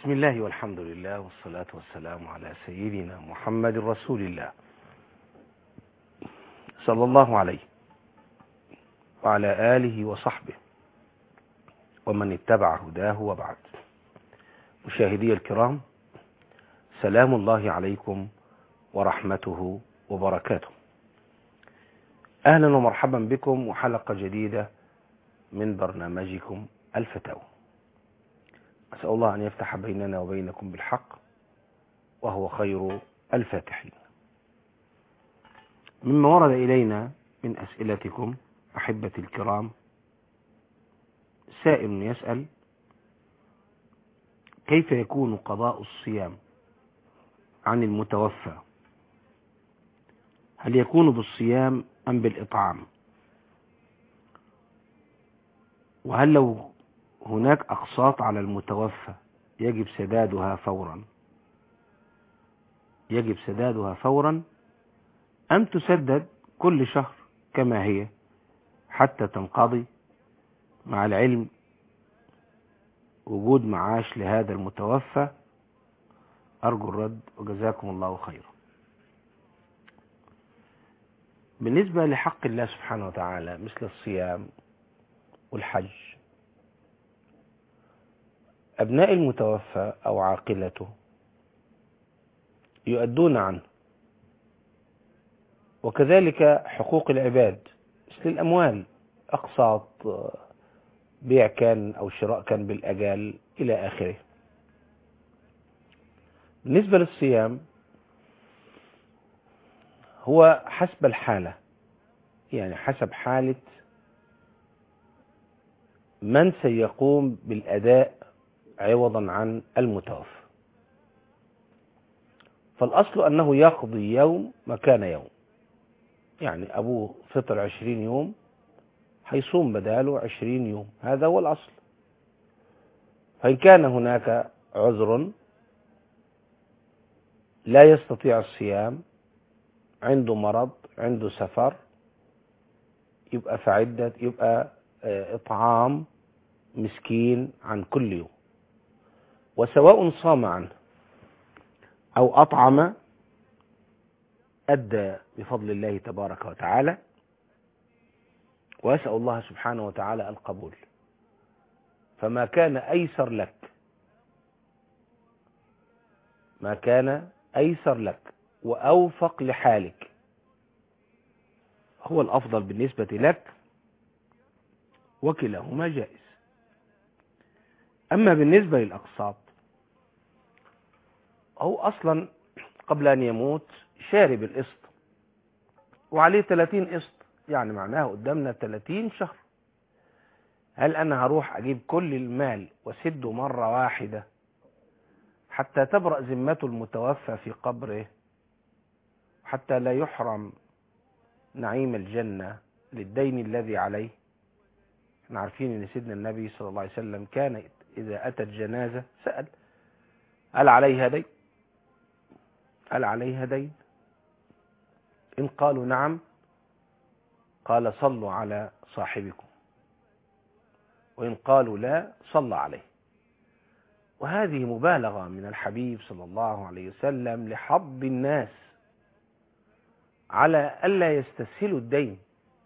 بسم الله والحمد لله والصلاة والسلام على سيدنا محمد رسول الله صلى الله عليه وعلى آله وصحبه ومن اتبع هداه وبعد مشاهدي الكرام سلام الله عليكم ورحمته وبركاته أهلا ومرحبا بكم وحلقة جديدة من برنامجكم الفتاوى أسأل الله أن يفتح بيننا وبينكم بالحق وهو خير الفاتحين مما ورد إلينا من أسئلتكم أحبتي الكرام سائل يسأل كيف يكون قضاء الصيام عن المتوفى هل يكون بالصيام أم بالإطعام وهل لو هناك أقساط على المتوفى يجب سدادها فورا يجب سدادها فورا أم تسدد كل شهر كما هي حتى تنقضي مع العلم وجود معاش لهذا المتوفى أرجو الرد وجزاكم الله خيرا بالنسبة لحق الله سبحانه وتعالى مثل الصيام والحج أبناء المتوفى أو عاقلته يؤدون عنه وكذلك حقوق العباد مثل الأموال أقساط بيع كان أو شراء كان بالأجال إلى آخره بالنسبة للصيام هو حسب الحالة يعني حسب حالة من سيقوم بالأداء عوضا عن المتوفى فالأصل أنه يقضي يوم مكان يوم يعني أبوه فطر عشرين يوم هيصوم بداله عشرين يوم هذا هو الأصل فإن كان هناك عذر لا يستطيع الصيام عنده مرض عنده سفر يبقى فعدة يبقى إطعام مسكين عن كل يوم وسواء صام عنه أو أطعم أدى بفضل الله تبارك وتعالى وأسأل الله سبحانه وتعالى القبول فما كان أيسر لك ما كان أيسر لك وأوفق لحالك هو الأفضل بالنسبة لك وكلاهما جائز أما بالنسبة للأقساط هو أصلا قبل أن يموت شارب القسط وعليه 30 قسط يعني معناها قدامنا 30 شهر هل أنا هروح أجيب كل المال وسده مرة واحدة حتى تبرأ ذمته المتوفى في قبره حتى لا يحرم نعيم الجنة للدين الذي عليه احنا عارفين ان سيدنا النبي صلى الله عليه وسلم كان اذا اتت جنازة سأل هل عليها دين هل عليها دين ان قالوا نعم قال صلوا على صاحبكم وان قالوا لا صلى عليه وهذه مبالغة من الحبيب صلى الله عليه وسلم لحض الناس على ألا يستسهلوا الدين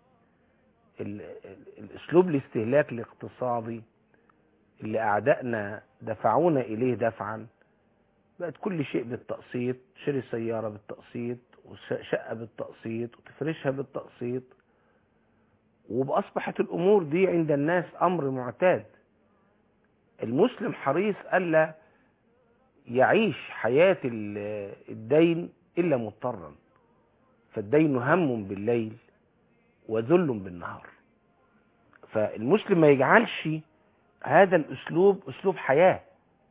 الاسلوب الاستهلاك الاقتصادي اللي اعدائنا دفعونا اليه دفعا بقت كل شيء بالتقسيط تشتري سيارة بالتقسيط وشقة بالتقسيط وتفرشها بالتقسيط وبأصبحت الأمور دي عند الناس أمر معتاد المسلم حريص ألا يعيش حياة الدين إلا مضطرا فالدين هم بالليل وذل بالنهار فالمسلم ما يجعلش هذا الأسلوب أسلوب حياة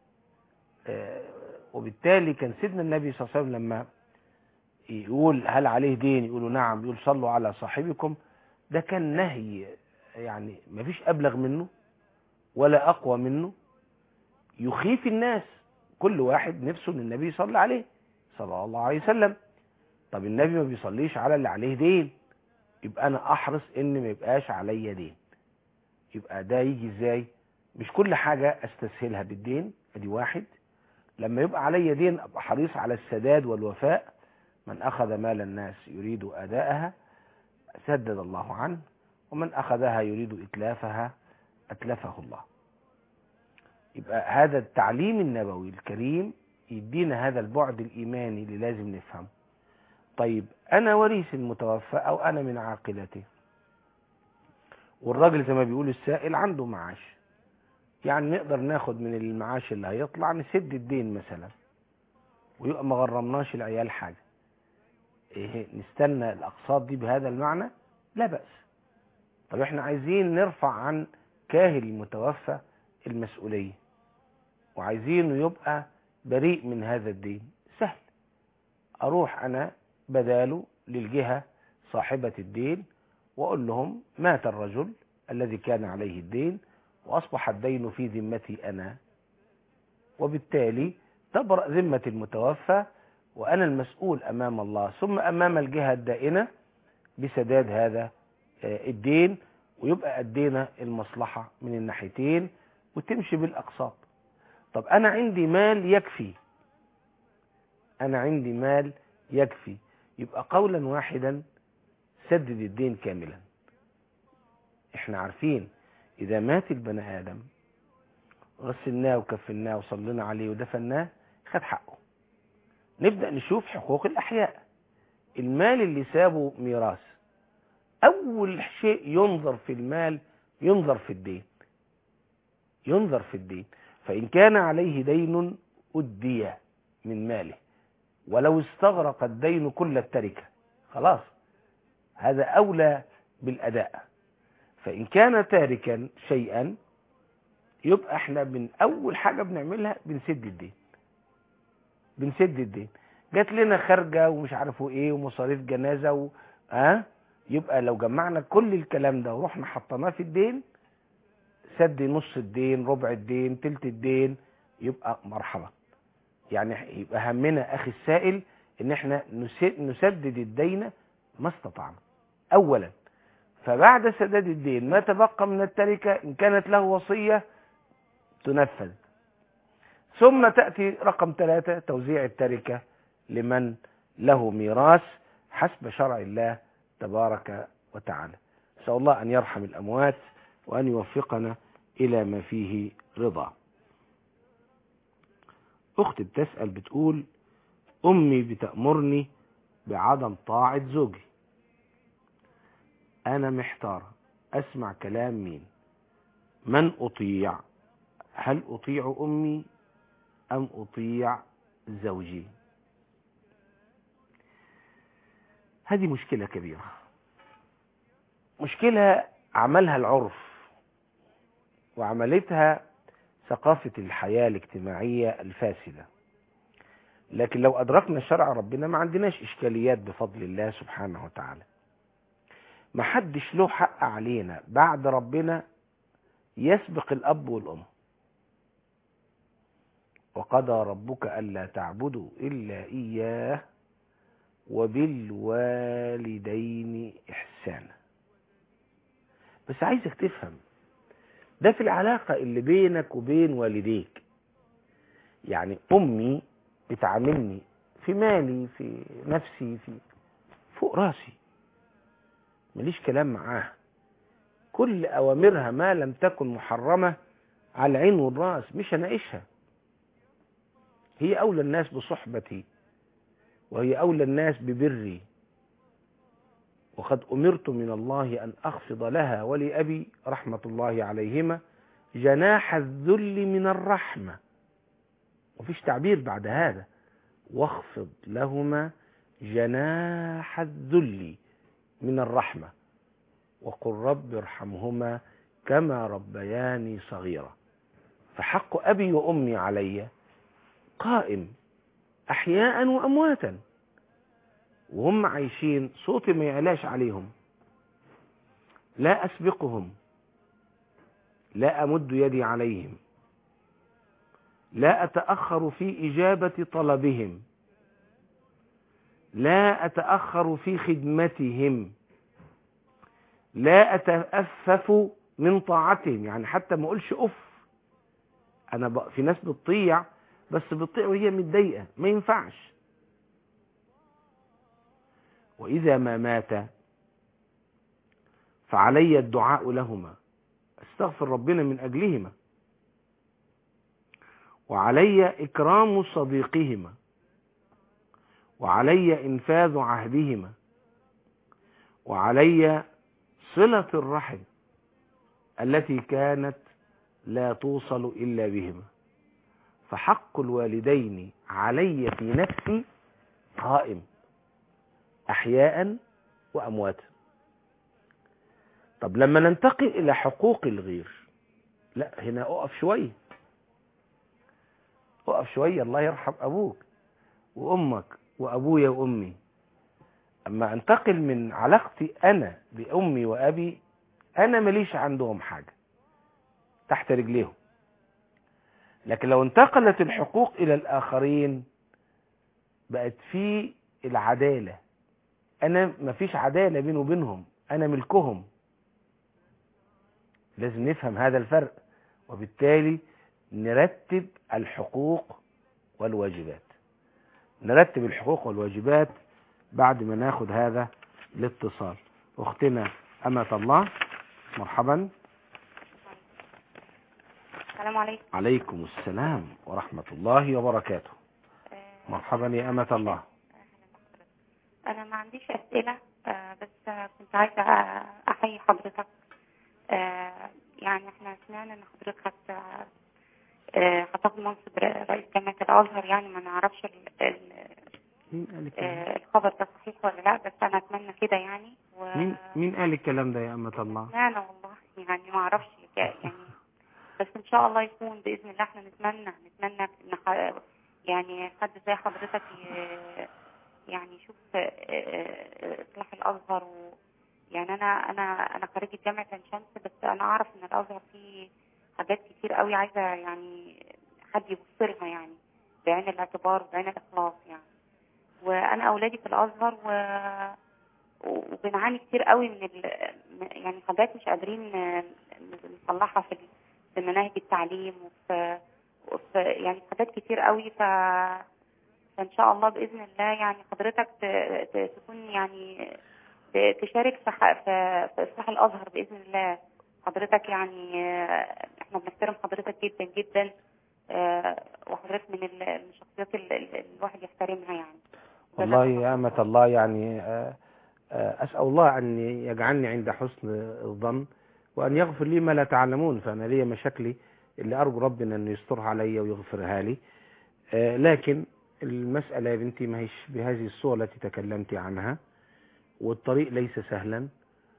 وبالتالي كان سيدنا النبي صلى الله عليه وسلم لما يقول هل عليه دين يقولوا نعم يقول صلوا على صاحبكم ده كان نهي يعني ما فيش أبلغ منه ولا أقوى منه يخيف الناس كل واحد نفسه ان النبي يصلي عليه صلى الله عليه وسلم طب النبي ما بيصليش على اللي عليه دين يبقى انا احرص ان ما يبقاش عليا دين يبقى ده يجي ازاي مش كل حاجة استسهلها بالدين ادي واحد لما يبقى علي دين ابقى حريص على السداد والوفاء من اخذ مال الناس يريد اداءها سدد الله عنه ومن اخذها يريد اتلافها اتلفه الله يبقى هذا التعليم النبوي الكريم يدينا هذا البعد الايماني اللي لازم نفهمه طيب انا وريث المتوفى او انا من عاقلته والراجل زي ما بيقول السائل عنده معاش يعني نقدر ناخد من المعاش اللي هيطلع نسد الدين مثلا ويبقى ما غرمناش العيال حاجه ايه نستنى الاقساط دي بهذا المعنى لا باس طب احنا عايزين نرفع عن كاهل المتوفى المسؤوليه وعايزينه يبقى بريء من هذا الدين سهل اروح انا بداله للجهه صاحبه الدين واقول لهم مات الرجل الذي كان عليه الدين واصبح الدين في ذمتي انا وبالتالي تبرأ ذمة المتوفى وأنا المسؤول أمام الله ثم أمام الجهة الدائنة بسداد هذا الدين ويبقى أدينا المصلحة من الناحيتين وتمشي بالأقساط طب أنا عندي مال يكفي أنا عندي مال يكفي يبقى قولا واحدا سدد الدين كاملا احنا عارفين إذا مات البني آدم غسلناه وكفناه وصلينا عليه ودفناه خد حقه نبدأ نشوف حقوق الأحياء المال اللي سابه ميراث أول شيء ينظر في المال ينظر في الدين ينظر في الدين فإن كان عليه دين أدي من ماله ولو استغرق الدين كل التركة خلاص هذا أولى بالأداء فإن كان تاركا شيئا يبقى احنا من أول حاجة بنعملها بنسد الدين بنسد الدين جات لنا خارجة ومش عارفوا ايه ومصاريف جنازة و... ها يبقى لو جمعنا كل الكلام ده ورحنا حطيناه في الدين سد نص الدين ربع الدين تلت الدين يبقى مرحبا يعني يبقى همنا اخي السائل ان احنا نسدد الدين ما استطعنا اولا فبعد سداد الدين ما تبقى من التركة ان كانت له وصية تنفذ ثم تأتي رقم ثلاثة توزيع التركة لمن له ميراث حسب شرع الله تبارك وتعالى نسأل الله أن يرحم الأموات وأن يوفقنا إلى ما فيه رضا أختي بتسأل بتقول أمي بتأمرني بعدم طاعة زوجي أنا محتارة أسمع كلام مين من أطيع هل أطيع أمي أم أطيع زوجي هذه مشكلة كبيرة مشكلة عملها العرف وعملتها ثقافة الحياة الاجتماعية الفاسدة لكن لو أدركنا شرع ربنا ما عندناش إشكاليات بفضل الله سبحانه وتعالى ما حدش له حق علينا بعد ربنا يسبق الأب والأم وقضى ربك ألا تعبدوا إلا إياه وبالوالدين إحسانا بس عايزك تفهم ده في العلاقة اللي بينك وبين والديك يعني أمي بتعاملني في مالي في نفسي في فوق راسي ماليش كلام معاها كل أوامرها ما لم تكن محرمة على العين والراس مش هناقشها هي أولى الناس بصحبتي وهي أولى الناس ببري وقد أمرت من الله أن أخفض لها ولأبي رحمة الله عليهما جناح الذل من الرحمة وفيش تعبير بعد هذا واخفض لهما جناح الذل من الرحمة وقل رب ارحمهما كما ربياني صغيرا فحق أبي وأمي علي قائم أحياء وأمواتا وهم عايشين صوتي ما يعلاش عليهم لا أسبقهم لا أمد يدي عليهم لا أتأخر في إجابة طلبهم لا أتأخر في خدمتهم لا أتأفف من طاعتهم يعني حتى ما أقولش أف أنا ب... في ناس بتطيع بس بتطيع وهي متضايقة ما ينفعش وإذا ما مات فعلي الدعاء لهما استغفر ربنا من أجلهما وعلي إكرام صديقهما وعلي إنفاذ عهدهما وعلي صلة الرحم التي كانت لا توصل إلا بهما فحق الوالدين علي في نفسي قائم أحياء وأمواتا طب لما ننتقل إلى حقوق الغير لا هنا أقف شوية أقف شوية الله يرحم أبوك وأمك وأبويا وأمي أما أنتقل من علاقتي أنا بأمي وأبي أنا ماليش عندهم حاجة تحت رجليهم لكن لو انتقلت الحقوق إلى الآخرين بقت في العدالة أنا مفيش عدالة بيني وبينهم أنا ملكهم لازم نفهم هذا الفرق وبالتالي نرتب الحقوق والواجبات نرتب الحقوق والواجبات بعد ما ناخد هذا الاتصال اختنا أمة الله مرحبا السلام عليكم عليكم السلام ورحمة الله وبركاته آه، مرحبا يا أمة الله انا ما عنديش اسئله آه، بس آه، كنت عايزه آه، احيي حضرتك آه، يعني احنا سمعنا ان حضرتك هت آه، هتاخد منصب ر- رئيس جامعه الازهر يعني ما نعرفش ال- ال- مين قال الكلام آه، الخبر ده صحيح ولا لا بس انا اتمنى كده يعني و- مين مين قال الكلام ده يا أمة الله سمعنا والله يعني ما اعرفش يعني بس ان شاء الله يكون باذن الله احنا نتمنى نتمنى ان ح- يعني حد زي حضرتك ي- يعني يشوف آه، آه، اصلاح الازهر و يعني انا انا انا خريجه جامعه عين شمس بس انا اعرف ان الازهر فيه حاجات كتير قوي عايزه يعني حد يبص لها يعني بعين الاعتبار وبعين الاخلاص يعني وانا اولادي في الازهر و وبنعاني كتير قوي من ال... يعني حاجات مش قادرين آه، نصلحها في ال- في مناهج التعليم وفي, وفي يعني حاجات كتير قوي ف فان شاء الله باذن الله يعني حضرتك ت... ت... تكون يعني ت- تشارك في, ح... في... في اصلاح الازهر باذن الله حضرتك يعني آه، احنا بنحترم حضرتك جدا جدا آه، وحضرتك من ال- من الشخصيات اللي اللي الواحد يحترمها يعني والله يا أمة الله يعني آه، آه، أسأل الله أن يجعلني عند حسن الظن وأن يغفر لي ما لا تعلمون فأنا لي مشاكلي اللي أرجو ربنا أن يسترها علي ويغفرها لي آه، لكن المسألة يا بنتي ما هيش بهذه الصورة التي تكلمت عنها والطريق ليس سهلا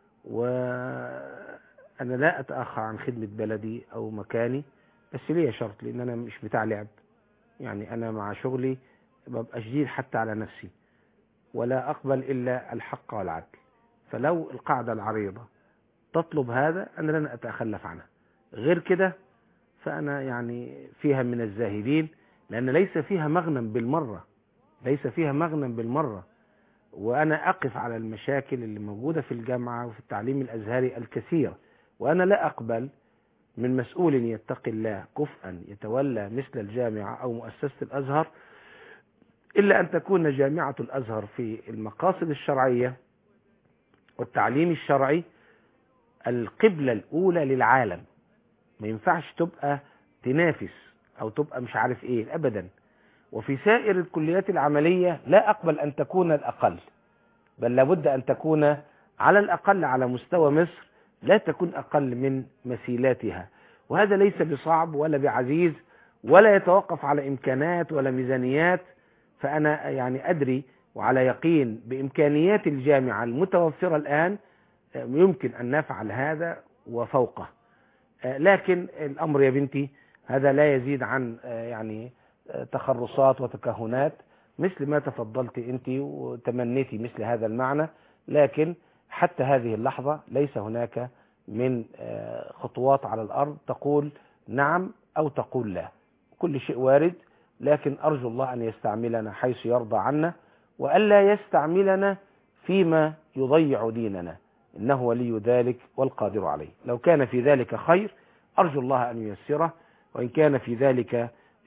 وأنا لا أتأخر عن خدمة بلدي أو مكاني بس ليا شرط لأن أنا مش بتاع لعب يعني أنا مع شغلي ببقى شديد حتى على نفسي ولا أقبل إلا الحق والعدل فلو القاعدة العريضة تطلب هذا أنا لن أتخلف عنها غير كده فأنا يعني فيها من الزاهدين لأن ليس فيها مغنم بالمرة ليس فيها مغنم بالمرة وأنا أقف على المشاكل اللي موجودة في الجامعة وفي التعليم الأزهري الكثير وأنا لا أقبل من مسؤول يتقي الله كفءا يتولى مثل الجامعة أو مؤسسة الأزهر إلا أن تكون جامعة الأزهر في المقاصد الشرعية والتعليم الشرعي القبلة الأولى للعالم ما ينفعش تبقى تنافس أو تبقى مش عارف إيه أبدا وفي سائر الكليات العملية لا أقبل أن تكون الأقل بل لابد أن تكون على الأقل على مستوى مصر لا تكون أقل من مثيلاتها وهذا ليس بصعب ولا بعزيز ولا يتوقف على إمكانات ولا ميزانيات فأنا يعني أدري وعلى يقين بإمكانيات الجامعة المتوفرة الآن يمكن أن نفعل هذا وفوقه لكن الأمر يا بنتي هذا لا يزيد عن يعني تخرصات وتكهنات مثل ما تفضلت أنت وتمنيتي مثل هذا المعنى لكن حتى هذه اللحظة ليس هناك من خطوات على الأرض تقول نعم أو تقول لا كل شيء وارد لكن أرجو الله أن يستعملنا حيث يرضى عنا وألا يستعملنا فيما يضيع ديننا إنه ولي ذلك والقادر عليه لو كان في ذلك خير أرجو الله أن ييسره وإن كان في ذلك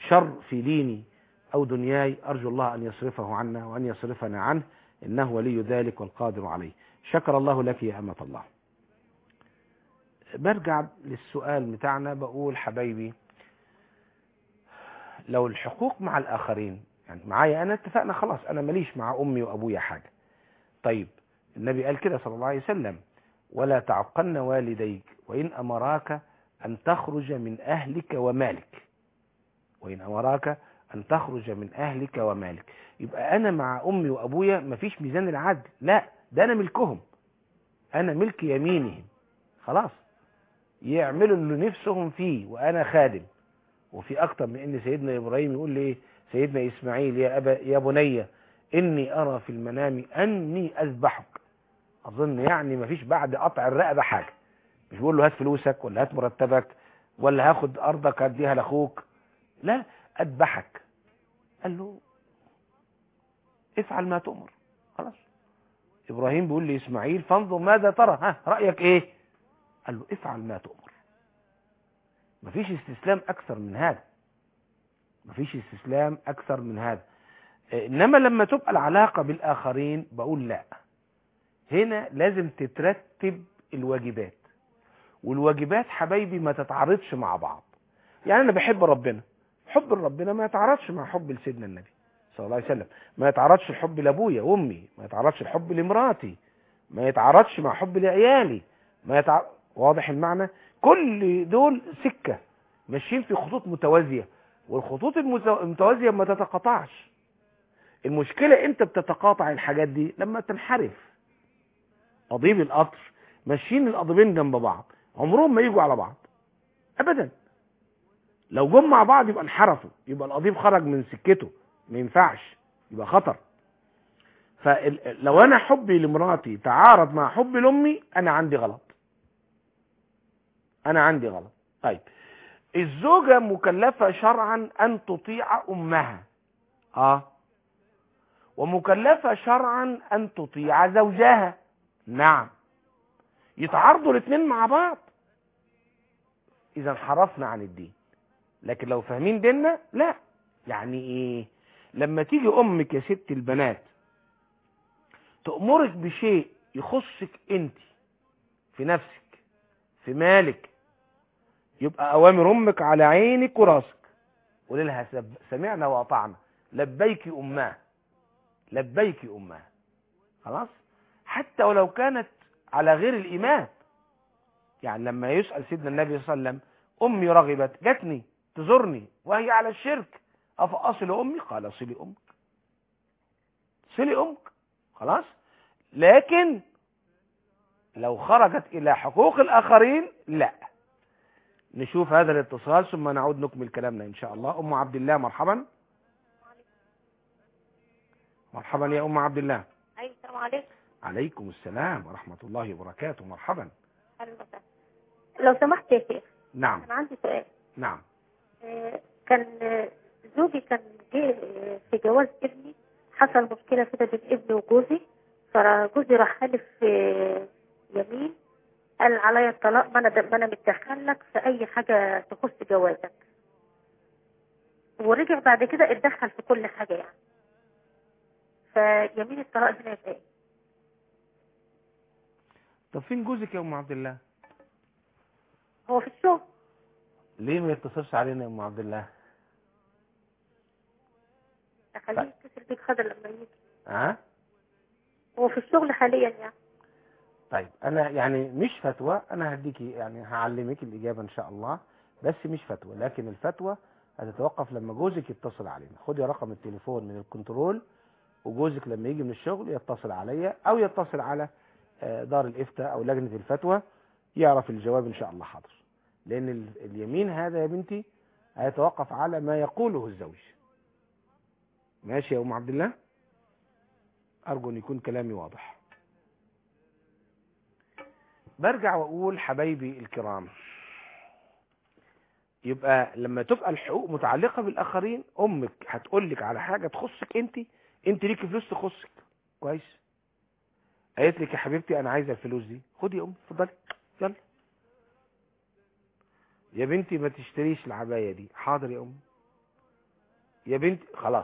شر في ديني أو دنياي أرجو الله أن يصرفه عنا وأن يصرفنا عنه إنه ولي ذلك والقادر عليه شكر الله لك يا أمة الله برجع للسؤال بتاعنا بقول حبايبي لو الحقوق مع الآخرين يعني معايا أنا اتفقنا خلاص أنا ماليش مع أمي وأبويا حاجة طيب النبي قال كده صلى الله عليه وسلم ولا تعقن والديك وإن أمراك أن تخرج من أهلك ومالك وإن أمراك أن تخرج من أهلك ومالك يبقى أنا مع أمي وأبويا مفيش ميزان العدل لا ده أنا ملكهم أنا ملك يمينهم خلاص يعملوا اللي نفسهم فيه وأنا خادم وفي أكتر من إن سيدنا إبراهيم يقول لي سيدنا إسماعيل يا أبا يا بني إني أرى في المنام أني أذبحك أظن يعني مفيش بعد قطع الرقبة حاجة مش بقول له هات فلوسك ولا هات مرتبك ولا هاخد أرضك أديها لأخوك لا أذبحك قال له افعل ما تؤمر خلاص إبراهيم بيقول لإسماعيل فانظر ماذا ترى ها رأيك إيه قال له افعل ما تؤمر مفيش استسلام أكثر من هذا مفيش استسلام أكثر من هذا إنما لما تبقى العلاقة بالآخرين بقول لا هنا لازم تترتب الواجبات والواجبات حبايبي ما تتعارضش مع بعض يعني أنا بحب ربنا حب ربنا ما يتعارضش مع حب لسيدنا النبي صلى الله عليه وسلم ما يتعارضش الحب لابويا وامي ما يتعارضش الحب لمراتي ما يتعارضش مع حب لعيالي ما يتع... واضح المعنى كل دول سكة ماشيين في خطوط متوازية والخطوط المتوازية ما تتقاطعش المشكلة انت بتتقاطع الحاجات دي لما تنحرف قضيب القطر ماشيين القضيبين جنب بعض عمرهم ما يجوا على بعض ابدا لو جم مع بعض يبقى انحرفوا يبقى القضيب خرج من سكته ما ينفعش يبقى خطر فلو انا حبي لمراتي تعارض مع حبي لامي انا عندي غلط انا عندي غلط طيب الزوجة مكلفة شرعا ان تطيع امها اه ومكلفة شرعا ان تطيع زوجها نعم يتعارضوا الاثنين مع بعض اذا انحرفنا عن الدين لكن لو فاهمين ديننا لا يعني ايه لما تيجي امك يا ست البنات تأمرك بشيء يخصك انت في نفسك في مالك يبقى اوامر امك على عينك وراسك قول لها سمعنا واطعنا لبيك اماه لبيك اماه خلاص حتى ولو كانت على غير الايمان يعني لما يسأل سيدنا النبي صلى الله عليه وسلم امي رغبت جاتني تزورني وهي على الشرك افاصل امي قال صلي امك صلي امك خلاص لكن لو خرجت الى حقوق الاخرين لا نشوف هذا الاتصال ثم نعود نكمل كلامنا ان شاء الله ام عبد الله مرحبا مرحبا يا ام عبد الله ايوه السلام عليكم عليكم السلام ورحمة الله وبركاته مرحبا اهلا وسهلا لو سمحت يا شيخ نعم انا عندي سؤال نعم آه، كان آه، زوجي كان جه آه، في جواز ابني حصل مشكلة كده بين ابني وجوزي فجوزي راح حلف آه، يمين قال عليا الطلاق ما انا ما انا متدخل لك في اي حاجة تخص جوازك ورجع بعد كده اتدخل في كل حاجة يعني فيمين الطلاق هنا يبقى ايه؟ طب فين جوزك يا ام عبد الله هو في الشغل ليه ما يتصلش علينا يا ام عبد الله اخليه يتصل بيك خضر لما يجي ها هو في الشغل حاليا يعني طيب انا يعني مش فتوى انا هديكي يعني هعلمك الاجابه ان شاء الله بس مش فتوى لكن الفتوى هتتوقف لما جوزك يتصل علينا خدي رقم التليفون من الكنترول وجوزك لما يجي من الشغل يتصل عليا او يتصل على آه، دار الافتاء او لجنه الفتوى يعرف الجواب ان شاء الله حاضر لان ال- اليمين هذا يا بنتي هيتوقف على ما يقوله الزوج ماشي يا ام عبد الله ارجو ان يكون كلامي واضح برجع واقول حبايبي الكرام يبقى لما تبقى الحقوق متعلقة بالاخرين امك هتقول لك على حاجة تخصك انت انت ليكي فلوس تخصك كويس قالت لك يا حبيبتي انا عايزه الفلوس دي خدي يا امي اتفضلي يلا يا بنتي ما تشتريش العبايه دي حاضر يا امي يا بنتي خلاص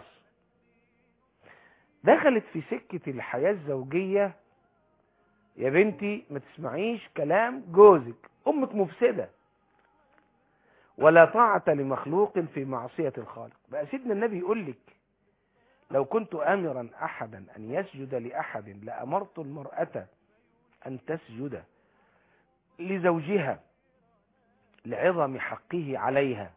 دخلت في سكة الحياة الزوجية يا بنتي ما تسمعيش كلام جوزك امك مفسدة ولا طاعة لمخلوق في معصية الخالق بقى سيدنا النبي يقول لك لو كنت امرا احدا ان يسجد لاحد لامرت المرأة ان تسجد لزوجها لعظم حقه عليها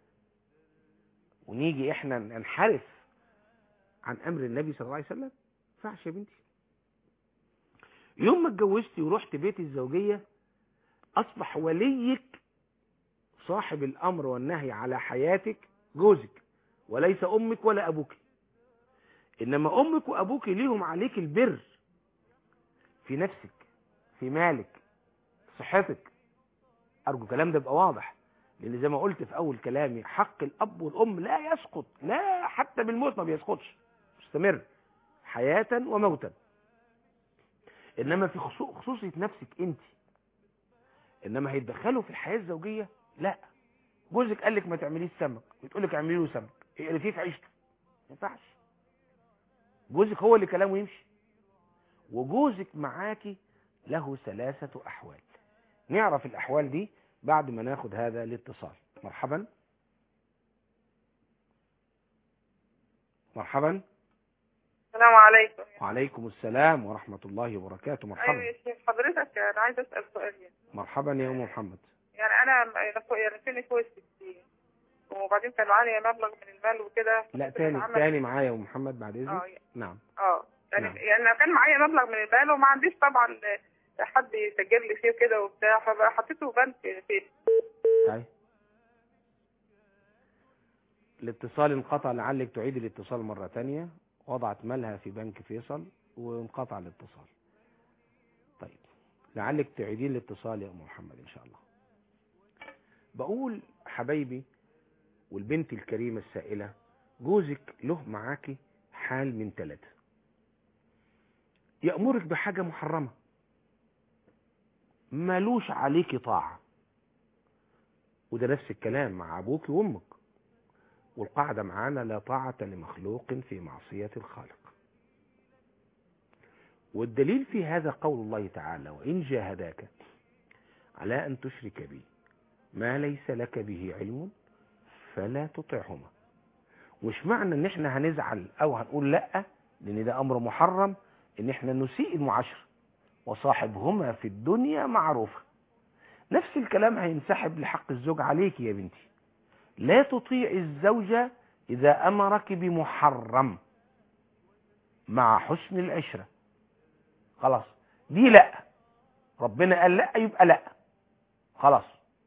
ونيجي احنا ننحرف عن امر النبي صلى الله عليه وسلم ينفعش يا بنتي يوم ما اتجوزتي ورحت بيت الزوجية اصبح وليك صاحب الامر والنهي على حياتك جوزك وليس امك ولا ابوك انما امك وابوك ليهم عليك البر في نفسك في مالك في صحتك ارجو الكلام ده يبقى واضح لان زي ما قلت في اول كلامي حق الاب والام لا يسقط لا حتى بالموت ما بيسقطش مستمر حياة وموتا انما في خصو- خصوصية نفسك انت انما هيتدخلوا في الحياة الزوجية لا جوزك قال لك ما تعمليش سمك بتقول لك اعملي له سمك اقرفيه في عيشته ما ينفعش جوزك هو اللي كلامه يمشي وجوزك معاكي له ثلاثة احوال نعرف الاحوال دي بعد ما ناخد هذا الاتصال مرحبا مرحبا السلام عليكم وعليكم السلام ورحمة الله وبركاته ايوه مرحبا يا شيخ حضرتك انا عايزه اسال سؤال يعني مرحبا يا ام محمد يعني انا أنا فوق يعني سني فوق الستين وبعدين كان معايا مبلغ من المال وكده لا كنت تاني بعمل- تاني معايا يا ام محمد بعد اه اذنك نعم اه يعني نعم. يعني أنا كان معايا مبلغ من المال وما عنديش طبعا حد يسجل لي فيه كده وبتاع فحطيته بنك في هاي الاتصال انقطع لعلك تعيد الاتصال مرة تانية وضعت مالها في بنك فيصل وانقطع الاتصال طيب لعلك تعيدين الاتصال يا ام محمد ان شاء الله بقول حبايبي والبنت الكريمة السائلة جوزك له معاكي حال من ثلاثة يأمرك بحاجة محرمة مالوش عليكي طاعة وده نفس الكلام مع أبوك وأمك والقاعدة معانا لا طاعة لمخلوق في معصية الخالق والدليل في هذا قول الله تعالى وإن جاهداك على أن تشرك بي ما ليس لك به علم فلا تطعهما مش معنى ان احنا هنزعل او هنقول لا لان ده امر محرم ان احنا نسيء المعاشرة وصاحبهما في الدنيا معروفة نفس الكلام هينسحب لحق الزوج عليك يا بنتي لا تطيع الزوجة إذا أمرك بمحرم مع حسن العشرة خلاص دي لا ربنا قال لا يبقى لا خلاص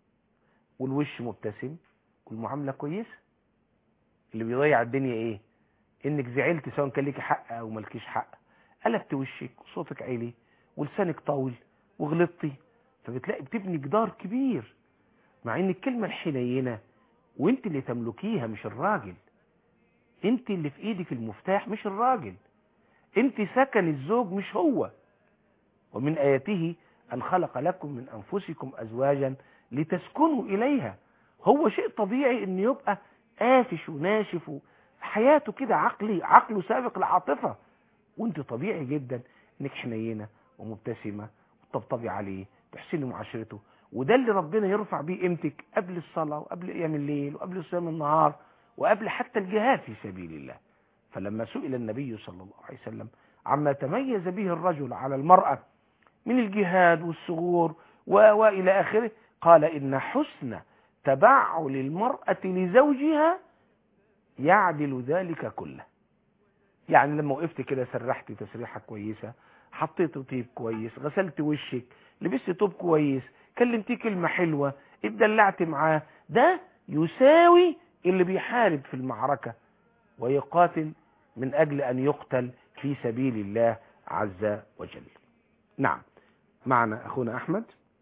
والوش مبتسم والمعاملة كويسة اللي بيضيع الدنيا ايه انك زعلت سواء كان ليكي حق او مالكيش حق قلبت وشك وصوتك عالي ولسانك طاول وغلطتي فبتلاقي بتبني جدار كبير مع ان الكلمة الحنينة وانت اللي تملكيها مش الراجل انت اللي في ايدك المفتاح مش الراجل انت سكن الزوج مش هو ومن اياته ان خلق لكم من انفسكم ازواجا لتسكنوا اليها هو شيء طبيعي ان يبقى قافش وناشف حياته كده عقلي عقله سابق العاطفة وانت طبيعي جدا انك حنينة ومبتسمة وتطبطبي عليه تحسني معاشرته وده اللي ربنا يرفع بيه قيمتك قبل الصلاة وقبل قيام الليل وقبل صيام النهار وقبل حتى الجهاد في سبيل الله فلما سئل النبي صلى الله عليه وسلم عما تميز به الرجل على المرأة من الجهاد والثغور وإلى آخره قال إن حسن تبعل المرأة لزوجها يعدل ذلك كله يعني لما وقفت كده سرحت تسريحة كويسة حطيت طيب كويس غسلت وشك لبست طوب كويس كلمتيه كلمة حلوة اتدلعت معاه ده يساوي اللي بيحارب في المعركة ويقاتل من أجل أن يقتل في سبيل الله عز وجل نعم معنا أخونا أحمد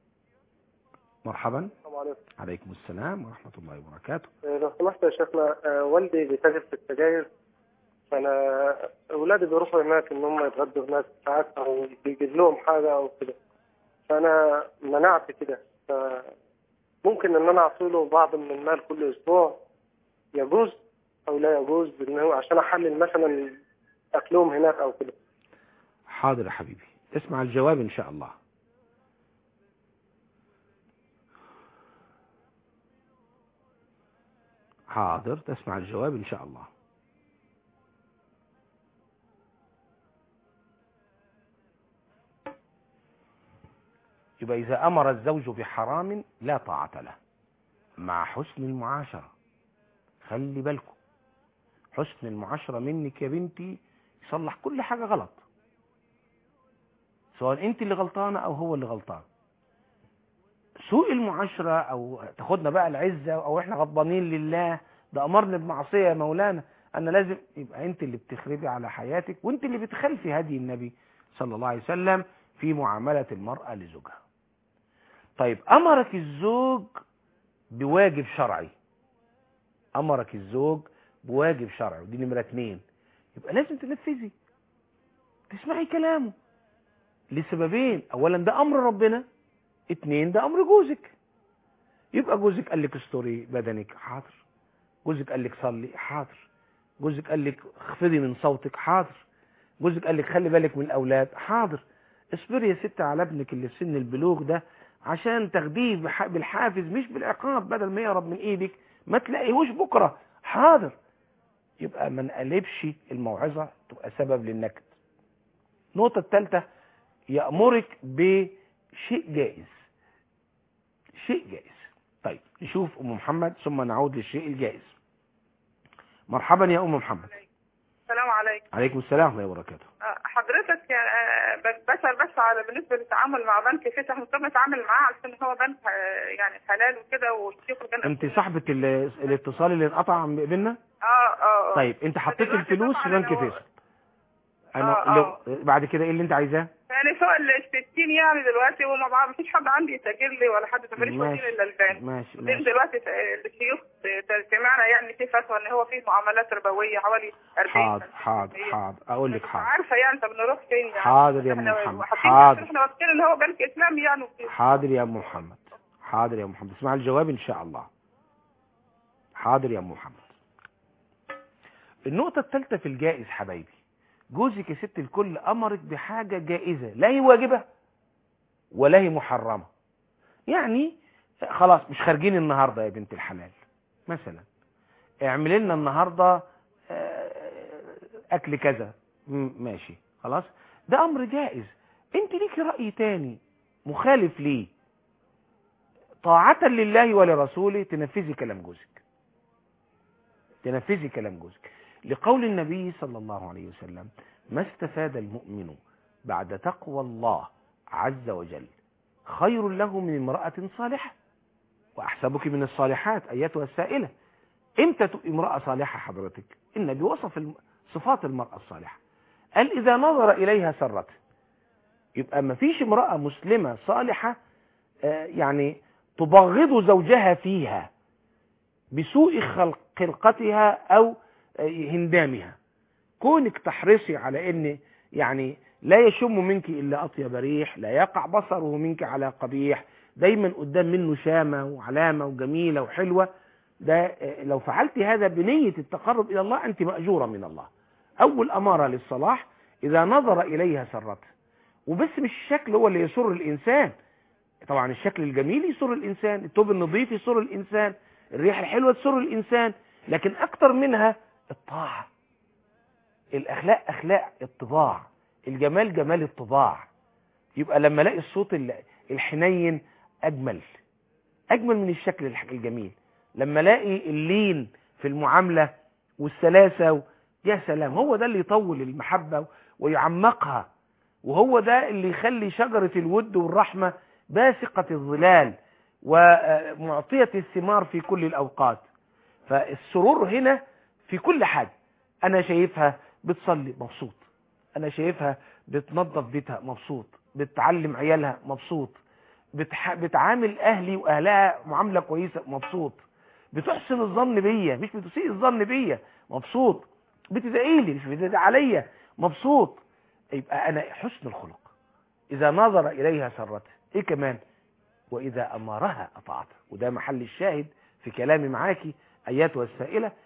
مرحبا السلام عليكم عليكم السلام ورحمة الله وبركاته آه، لو سمحت يا شيخنا آه، والدي بيتاجر في السجاير فانا اولادي بيروحوا هناك ان هم يتغدوا هناك ساعات او بيجيب لهم حاجه او كده فانا منعت كده فممكن ان انا اعطي له بعض من المال كل اسبوع يجوز او لا يجوز ان هو عشان احلل مثلا اكلهم هناك او كده حاضر يا حبيبي اسمع الجواب ان شاء الله حاضر تسمع الجواب ان شاء الله يبقى اذا امر الزوج بحرام لا طاعة له مع حسن المعاشرة خلي بالكم حسن المعاشرة منك يا بنتي يصلح كل حاجة غلط سواء انت اللي غلطانة او هو اللي غلطان سوء المعاشرة او تاخدنا بقى العزة او احنا غضبانين لله ده امرنا بمعصية يا مولانا انا لازم يبقى انت اللي بتخربي على حياتك وانت اللي بتخلفي هدي النبي صلى الله عليه وسلم في معاملة المرأة لزوجها طيب امرك الزوج بواجب شرعي امرك الزوج بواجب شرعي ودي نمرة اتنين يبقى لازم تنفذي تسمعي كلامه لسببين اولا ده امر ربنا اتنين ده امر جوزك يبقى جوزك قال لك استوري بدنك حاضر جوزك قال لك صلي حاضر جوزك قال لك اخفضي من صوتك حاضر جوزك قال لك خلي بالك من الاولاد حاضر اصبري يا ست على ابنك اللي في سن البلوغ ده عشان تاخديه بح- بالحافز مش بالعقاب بدل ما يهرب من ايدك ما تلاقيهوش بكره حاضر يبقى ما نقلبش الموعظه تبقى سبب للنكد النقطه الثالثه يأمرك بشيء جائز شيء جائز طيب نشوف أم محمد ثم نعود للشيء الجائز مرحبا يا أم محمد السلام عليكم عليكم السلام ورحمة الله وبركاته آه، حضرتك يعني آه، بس- بسأل بس على بالنسبة للتعامل مع بنك فيس احنا كنا نتعامل معاه عشان هو بنك آه، يعني حلال وكده والشيخ كان انت صاحبة ال- الاتصال اللي انقطع بينا اه اه آه. طيب انت حطيت دلوقتي الفلوس في طبعاً بنك لو- فيصل انا آه، لو آه. بعد كده ايه اللي انت عايزاه يعني فوق ال 60 يعني دلوقتي وما بقى مفيش حد عندي يسجل لي ولا حد مفيش وكيل ماشي الا البنك ماشي بعدين ماشي دلوقتي الشيوخ سمعنا يعني في فتوى ان هو في معاملات ربويه حوالي 40 حاضر حاضر 50%. حاضر اقول لك مش حاضر عارفه يعني طب نروح فين يعني حاضر يا أم إحنا محمد، وحاطين حاضر. احنا واثقين ان هو بنك اسلامي يعني وكده. حاضر يا ام محمد حاضر يا ام محمد اسمع الجواب ان شاء الله حاضر يا ام محمد النقطة الثالثة في الجائز حبايبي جوزك يا ست الكل امرك بحاجة جائزة لا هي واجبة ولا هي محرمة يعني خلاص مش خارجين النهاردة يا بنت الحلال مثلا اعمل لنا النهاردة آه، اكل كذا م- ماشي خلاص ده امر جائز انت ليكي رأي تاني مخالف ليه طاعة لله ولرسوله تنفذي كلام جوزك تنفذي كلام جوزك لقول النبي صلى الله عليه وسلم ما استفاد المؤمن بعد تقوى الله عز وجل خير له من امرأة صالحة وأحسبك من الصالحات أيتها السائلة امتى تبقى امرأة صالحة حضرتك النبي وصف الم- صفات المرأة الصالحة قال إذا نظر إليها سرته يبقى ما فيش امرأة مسلمة صالحة آه، يعني تبغض زوجها فيها بسوء خلق خلقتها أو آه، هندامها كونك تحرصي على ان يعني لا يشم منك الا اطيب ريح لا يقع بصره منك على قبيح دايما قدام منه شامة وعلامة وجميلة وحلوة ده آه، لو فعلت هذا بنية التقرب الى الله انت مأجورة من الله اول امارة للصلاح اذا نظر اليها سرته وبس مش الشكل هو اللي يسر الانسان طبعا الشكل الجميل يسر الانسان الثوب النظيف يسر الانسان الريحة الحلوة تسر الانسان لكن اكتر منها الطاعة الاخلاق اخلاق الطباع الجمال جمال الطباع يبقى لما الاقي الصوت ال- الحنين اجمل اجمل من الشكل الح- الجميل لما الاقي اللين في المعامله والسلاسه و... يا سلام هو ده اللي يطول المحبه ويعمقها وهو ده اللي يخلي شجره الود والرحمه باسقه الظلال ومعطيه الثمار في كل الاوقات فالسرور هنا في كل حاجه انا شايفها بتصلي مبسوط انا شايفها بتنظف بيتها مبسوط بتعلم عيالها مبسوط بتح... بتعامل اهلي واهلها معامله كويسه مبسوط بتحسن الظن بيا مش بتسيء الظن بيا مبسوط بتدعي لي مش بتدعي عليا مبسوط يبقى انا حسن الخلق اذا نظر اليها سرته ايه كمان واذا امرها اطاعته وده محل الشاهد في كلامي معاكي اياتها السائله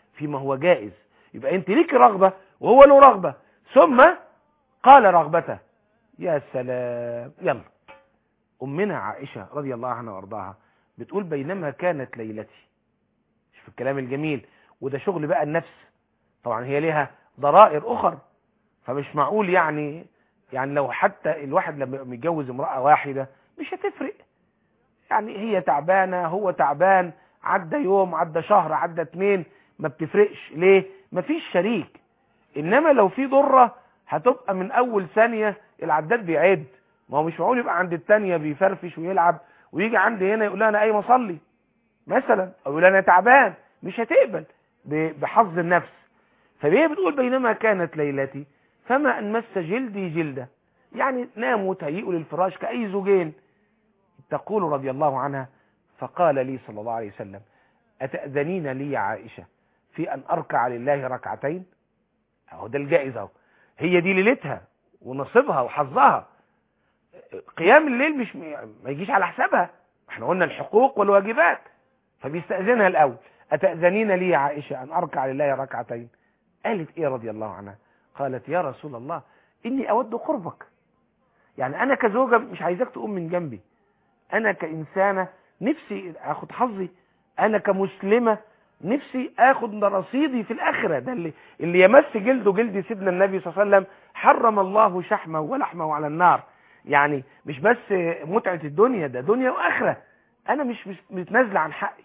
فيما هو جائز يبقى انت ليك رغبة وهو له رغبة ثم قال رغبته يا سلام يلا أمنا عائشة رضي الله عنها وارضاها بتقول بينما كانت ليلتي شوف الكلام الجميل وده شغل بقى النفس طبعا هي ليها ضرائر أخر فمش معقول يعني يعني لو حتى الواحد لما متجوز امرأة واحدة مش هتفرق يعني هي تعبانة هو تعبان عدى يوم عدى شهر عدى اتنين ما بتفرقش ليه مفيش شريك انما لو في ضرة هتبقى من اول ثانية العداد بيعد ما هو مش معقول يبقى عند التانية بيفرفش ويلعب ويجي عندي هنا يقول لها انا قايم اصلي مثلا او يقول انا تعبان مش هتقبل ب- بحظ النفس فهي بتقول بينما كانت ليلتي فما ان مس جلدي جلده يعني ناموا تهيئوا للفراش كأي زوجين تقول رضي الله عنها فقال لي صلى الله عليه وسلم أتأذنين لي يا عائشة في أن أركع لله ركعتين أهو ده الجائز أهو هي دي ليلتها ونصيبها وحظها قيام الليل مش ما يجيش على حسابها احنا قلنا الحقوق والواجبات فبيستأذنها الأول أتأذنين لي يا عائشة أن أركع لله ركعتين قالت إيه رضي الله عنها قالت يا رسول الله إني أود قربك يعني أنا كزوجة مش عايزاك تقوم من جنبي أنا كإنسانة نفسي أخد حظي أنا كمسلمة نفسي أخد رصيدي في الآخرة ده اللي, اللي يمس جلده جلد سيدنا النبي صلى الله عليه وسلم حرم الله شحمه ولحمه على النار يعني مش بس متعة الدنيا ده دنيا وآخرة أنا مش, مش متنازلة عن حقي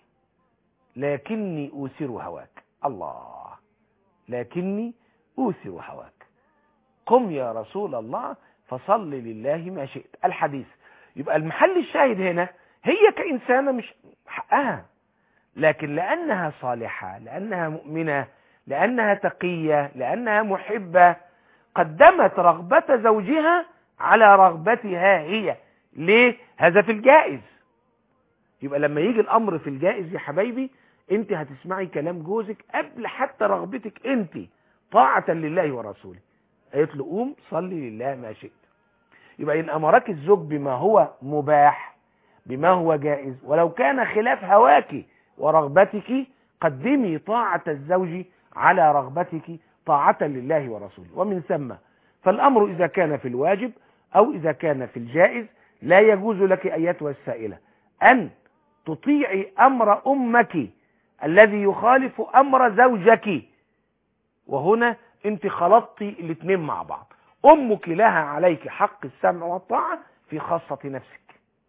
لكني أوثر هواك الله لكني أوثر هواك قم يا رسول الله فصل لله ما شئت الحديث يبقى المحل الشاهد هنا هي كإنسانة مش حقها لكن لأنها صالحة لأنها مؤمنة لأنها تقية لأنها محبة قدمت رغبة زوجها على رغبتها هي ليه هذا في الجائز يبقى لما يجي الأمر في الجائز يا حبايبي انت هتسمعي كلام جوزك قبل حتى رغبتك انت طاعة لله ورسوله قالت له قوم صلي لله ما شئت يبقى إن أمرك الزوج بما هو مباح بما هو جائز ولو كان خلاف هواك ورغبتك قدمي طاعة الزوج على رغبتك طاعة لله ورسوله ومن ثم فالأمر إذا كان في الواجب أو إذا كان في الجائز لا يجوز لك أيتها السائلة أن تطيعي أمر أمك الذي يخالف أمر زوجك وهنا انت خلطتي الاثنين مع بعض أمك لها عليك حق السمع والطاعة في خاصة نفسك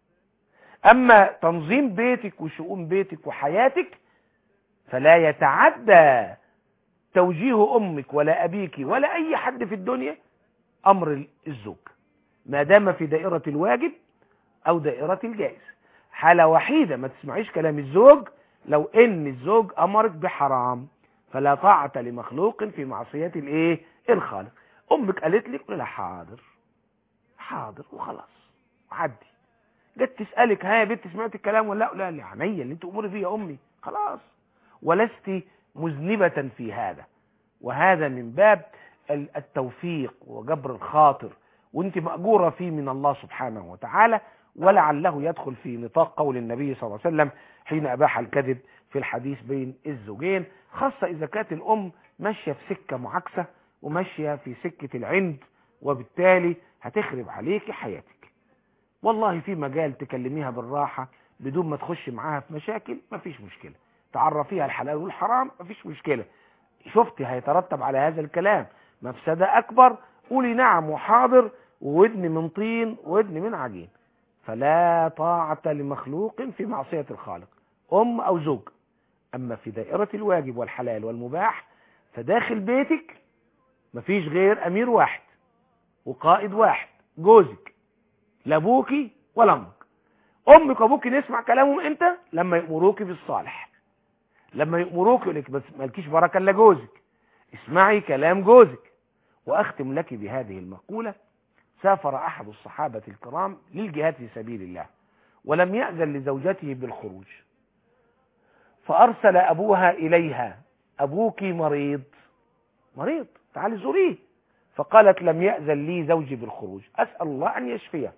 أما تنظيم بيتك وشؤون بيتك وحياتك فلا يتعدى توجيه أمك ولا أبيك ولا أي حد في الدنيا أمر الزوج ما دام في دائرة الواجب أو دائرة الجائز حالة وحيدة ما تسمعيش كلام الزوج لو ان الزوج امرك بحرام فلا طاعة لمخلوق في معصية الايه الخالق امك قالت لك قول لها حاضر حاضر وخلاص عدي جت تسألك ها يا بنت سمعت الكلام ولا لا لا لا عينيا اللي انت اموري فيه يا امي خلاص ولست مذنبة في هذا وهذا من باب التوفيق وجبر الخاطر وانت مأجورة فيه من الله سبحانه وتعالى ولعله يدخل في نطاق قول النبي صلى الله عليه وسلم حين أباح الكذب في الحديث بين الزوجين خاصة إذا كانت الأم ماشية في سكة معاكسة وماشية في سكة العند وبالتالي هتخرب عليك حياتك والله في مجال تكلميها بالراحة بدون ما تخش معاها في مشاكل مفيش مشكلة تعرفيها الحلال والحرام مفيش مشكلة شفتي هيترتب على هذا الكلام مفسدة أكبر قولي نعم وحاضر وودن من طين وودن من عجين فلا طاعة لمخلوق في معصية الخالق أم أو زوج أما في دائرة الواجب والحلال والمباح فداخل بيتك مفيش غير أمير واحد وقائد واحد جوزك لا أبوكي ولا أمك أمك وأبوك نسمع كلامهم إمتى لما يأمروك بالصالح لما يأمروك يقول لك بس مالكيش بركة إلا جوزك اسمعي كلام جوزك وأختم لك بهذه المقولة سافر أحد الصحابة الكرام للجهاد في سبيل الله ولم يأذن لزوجته بالخروج فأرسل أبوها إليها أبوك مريض مريض تعالي زوريه فقالت لم يأذن لي زوجي بالخروج أسأل الله أن يشفيه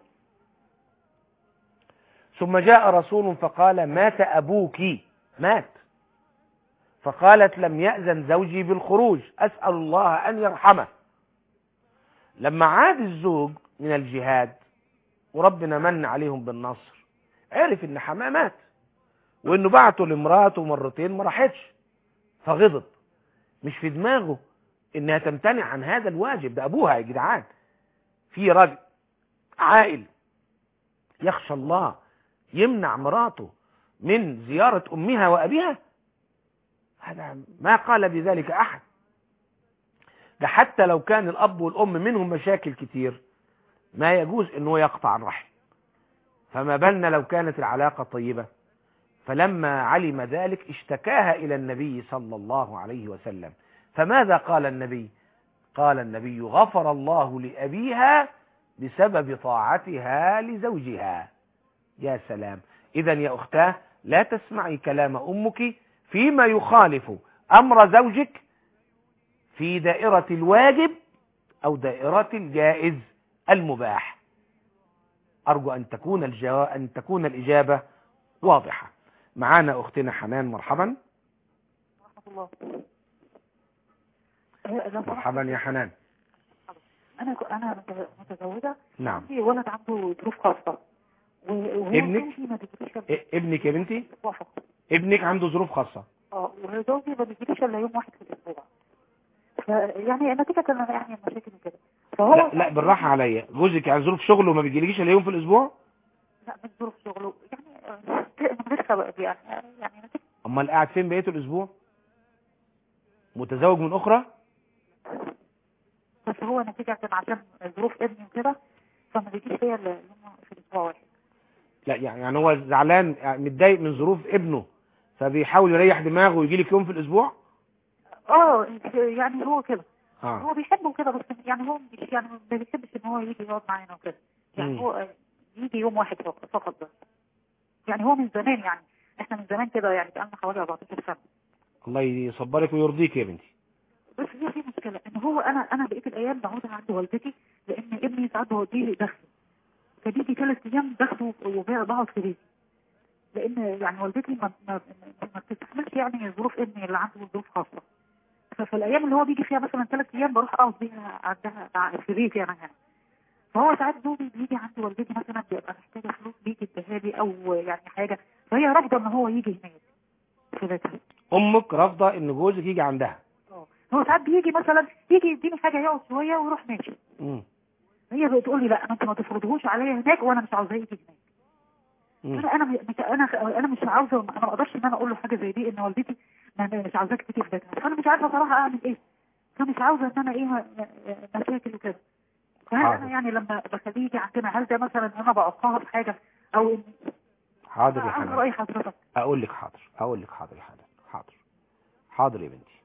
ثم جاء رسول فقال مات أبوك مات فقالت لم يأذن زوجي بالخروج أسأل الله أن يرحمه لما عاد الزوج من الجهاد وربنا من عليهم بالنصر عرف ان حماه مات وانه بعته لمراته مرتين ما راحتش فغضب مش في دماغه انها تمتنع عن هذا الواجب ده ابوها يا جدعان في راجل عاقل يخشى الله يمنع مراته من زيارة امها وابيها هذا ما قال بذلك احد ده حتى لو كان الاب والام منهم مشاكل كتير ما يجوز انه يقطع الرحم فما بالنا لو كانت العلاقة طيبة فلما علم ذلك اشتكاها الى النبي صلى الله عليه وسلم فماذا قال النبي قال النبي غفر الله لأبيها بسبب طاعتها لزوجها يا سلام اذا يا اختاه لا تسمعي كلام امك فيما يخالف امر زوجك في دائرة الواجب او دائرة الجائز المباح ارجو ان تكون الجو... ان تكون الاجابة واضحة معانا اختنا حنان مرحبا الله آه، لو مرحبا يا حنان انا انا متزوجه نعم عندي ولد عنده ظروف خاصه و- وهو ابنك؟ زوجي ما بيجيليش إلا إ- ابنك يا بنتي أسبوع فقط. ابنك عنده ظروف خاصة اه وزوجي ما بيجيليش الا يوم واحد في الاسبوع فيعني نتيجه أنا يعني المشاكل وكده فهو لا لا بالراحة عليا جوزك يعني ظروف شغله ما بيجيليش الا يوم في الاسبوع لا من ظروف شغله يعني آه، من غير سبب يعني يعني نتيجه امال قاعد فين بقية الاسبوع متزوج من اخرى بس هو نتيجه عشان ظروف ابني وكده فما بيجيش ليا الا يوم في الاسبوع واحد لا يعني يعني هو زعلان يعني متضايق من ظروف ابنه فبيحاول يريح دماغه ويجي لك يوم في الاسبوع اه يعني هو كده اه هو بيحبه كده بس يعني هو مش يعني ما بيحبش ان هو يجي يقعد معانا وكده مم. يعني هو يجي يوم واحد فقط فقط بس يعني هو من زمان يعني احنا من زمان كده يعني بقالنا حوالي 14 سنه الله يصبرك ويرضيك يا بنتي بس هي في مشكله ان هو انا انا بقيت الايام بقعد عند والدتي لان ابني ساعات بوديه لي دخل فبيجي ثلاث ايام دخله وبقعد في بيتي لان يعني والدتي ما ما, ما بتستحملش يعني ظروف ابني اللي عنده ظروف خاصه ففي الايام اللي هو بيجي فيها مثلا ثلاث ايام بروح اقعد بيها عندها مع- في بيتي انا هنا فهو ساعات زوجي بيجي عند والدتي مثلا بيبقى محتاجه فلوس بيجي اديها لي او يعني حاجه فهي رافضه ان هو يجي هناك في بيتها امك رافضه ان جوزك يجي عندها اه هو ساعات بيجي مثلا يجي يديني حاجه يقعد شويه ويروح ماشي مم. هي بتقول لي لا انت ما تفرضهوش عليا هناك وانا مش عاوزاه يجي هناك مم. انا انا مش انا انا مش عاوزه انا ما اقدرش ان انا اقول له حاجه زي دي ان والدتي ما مش عاوزاك تيجي في بيتها فانا مش عارفه صراحه اعمل ايه فمش عاوزه ان انا ايه م- م- مشاكل وكده فهل حاضر. انا يعني لما بخليه يجي عندنا هل ده مثلا ان انا بعقها في حاجه او ان حاضر يا عاوز حنان راي حضرتك اقول لك حاضر اقول لك حاضر يا حنان حاضر حاضر يا بنتي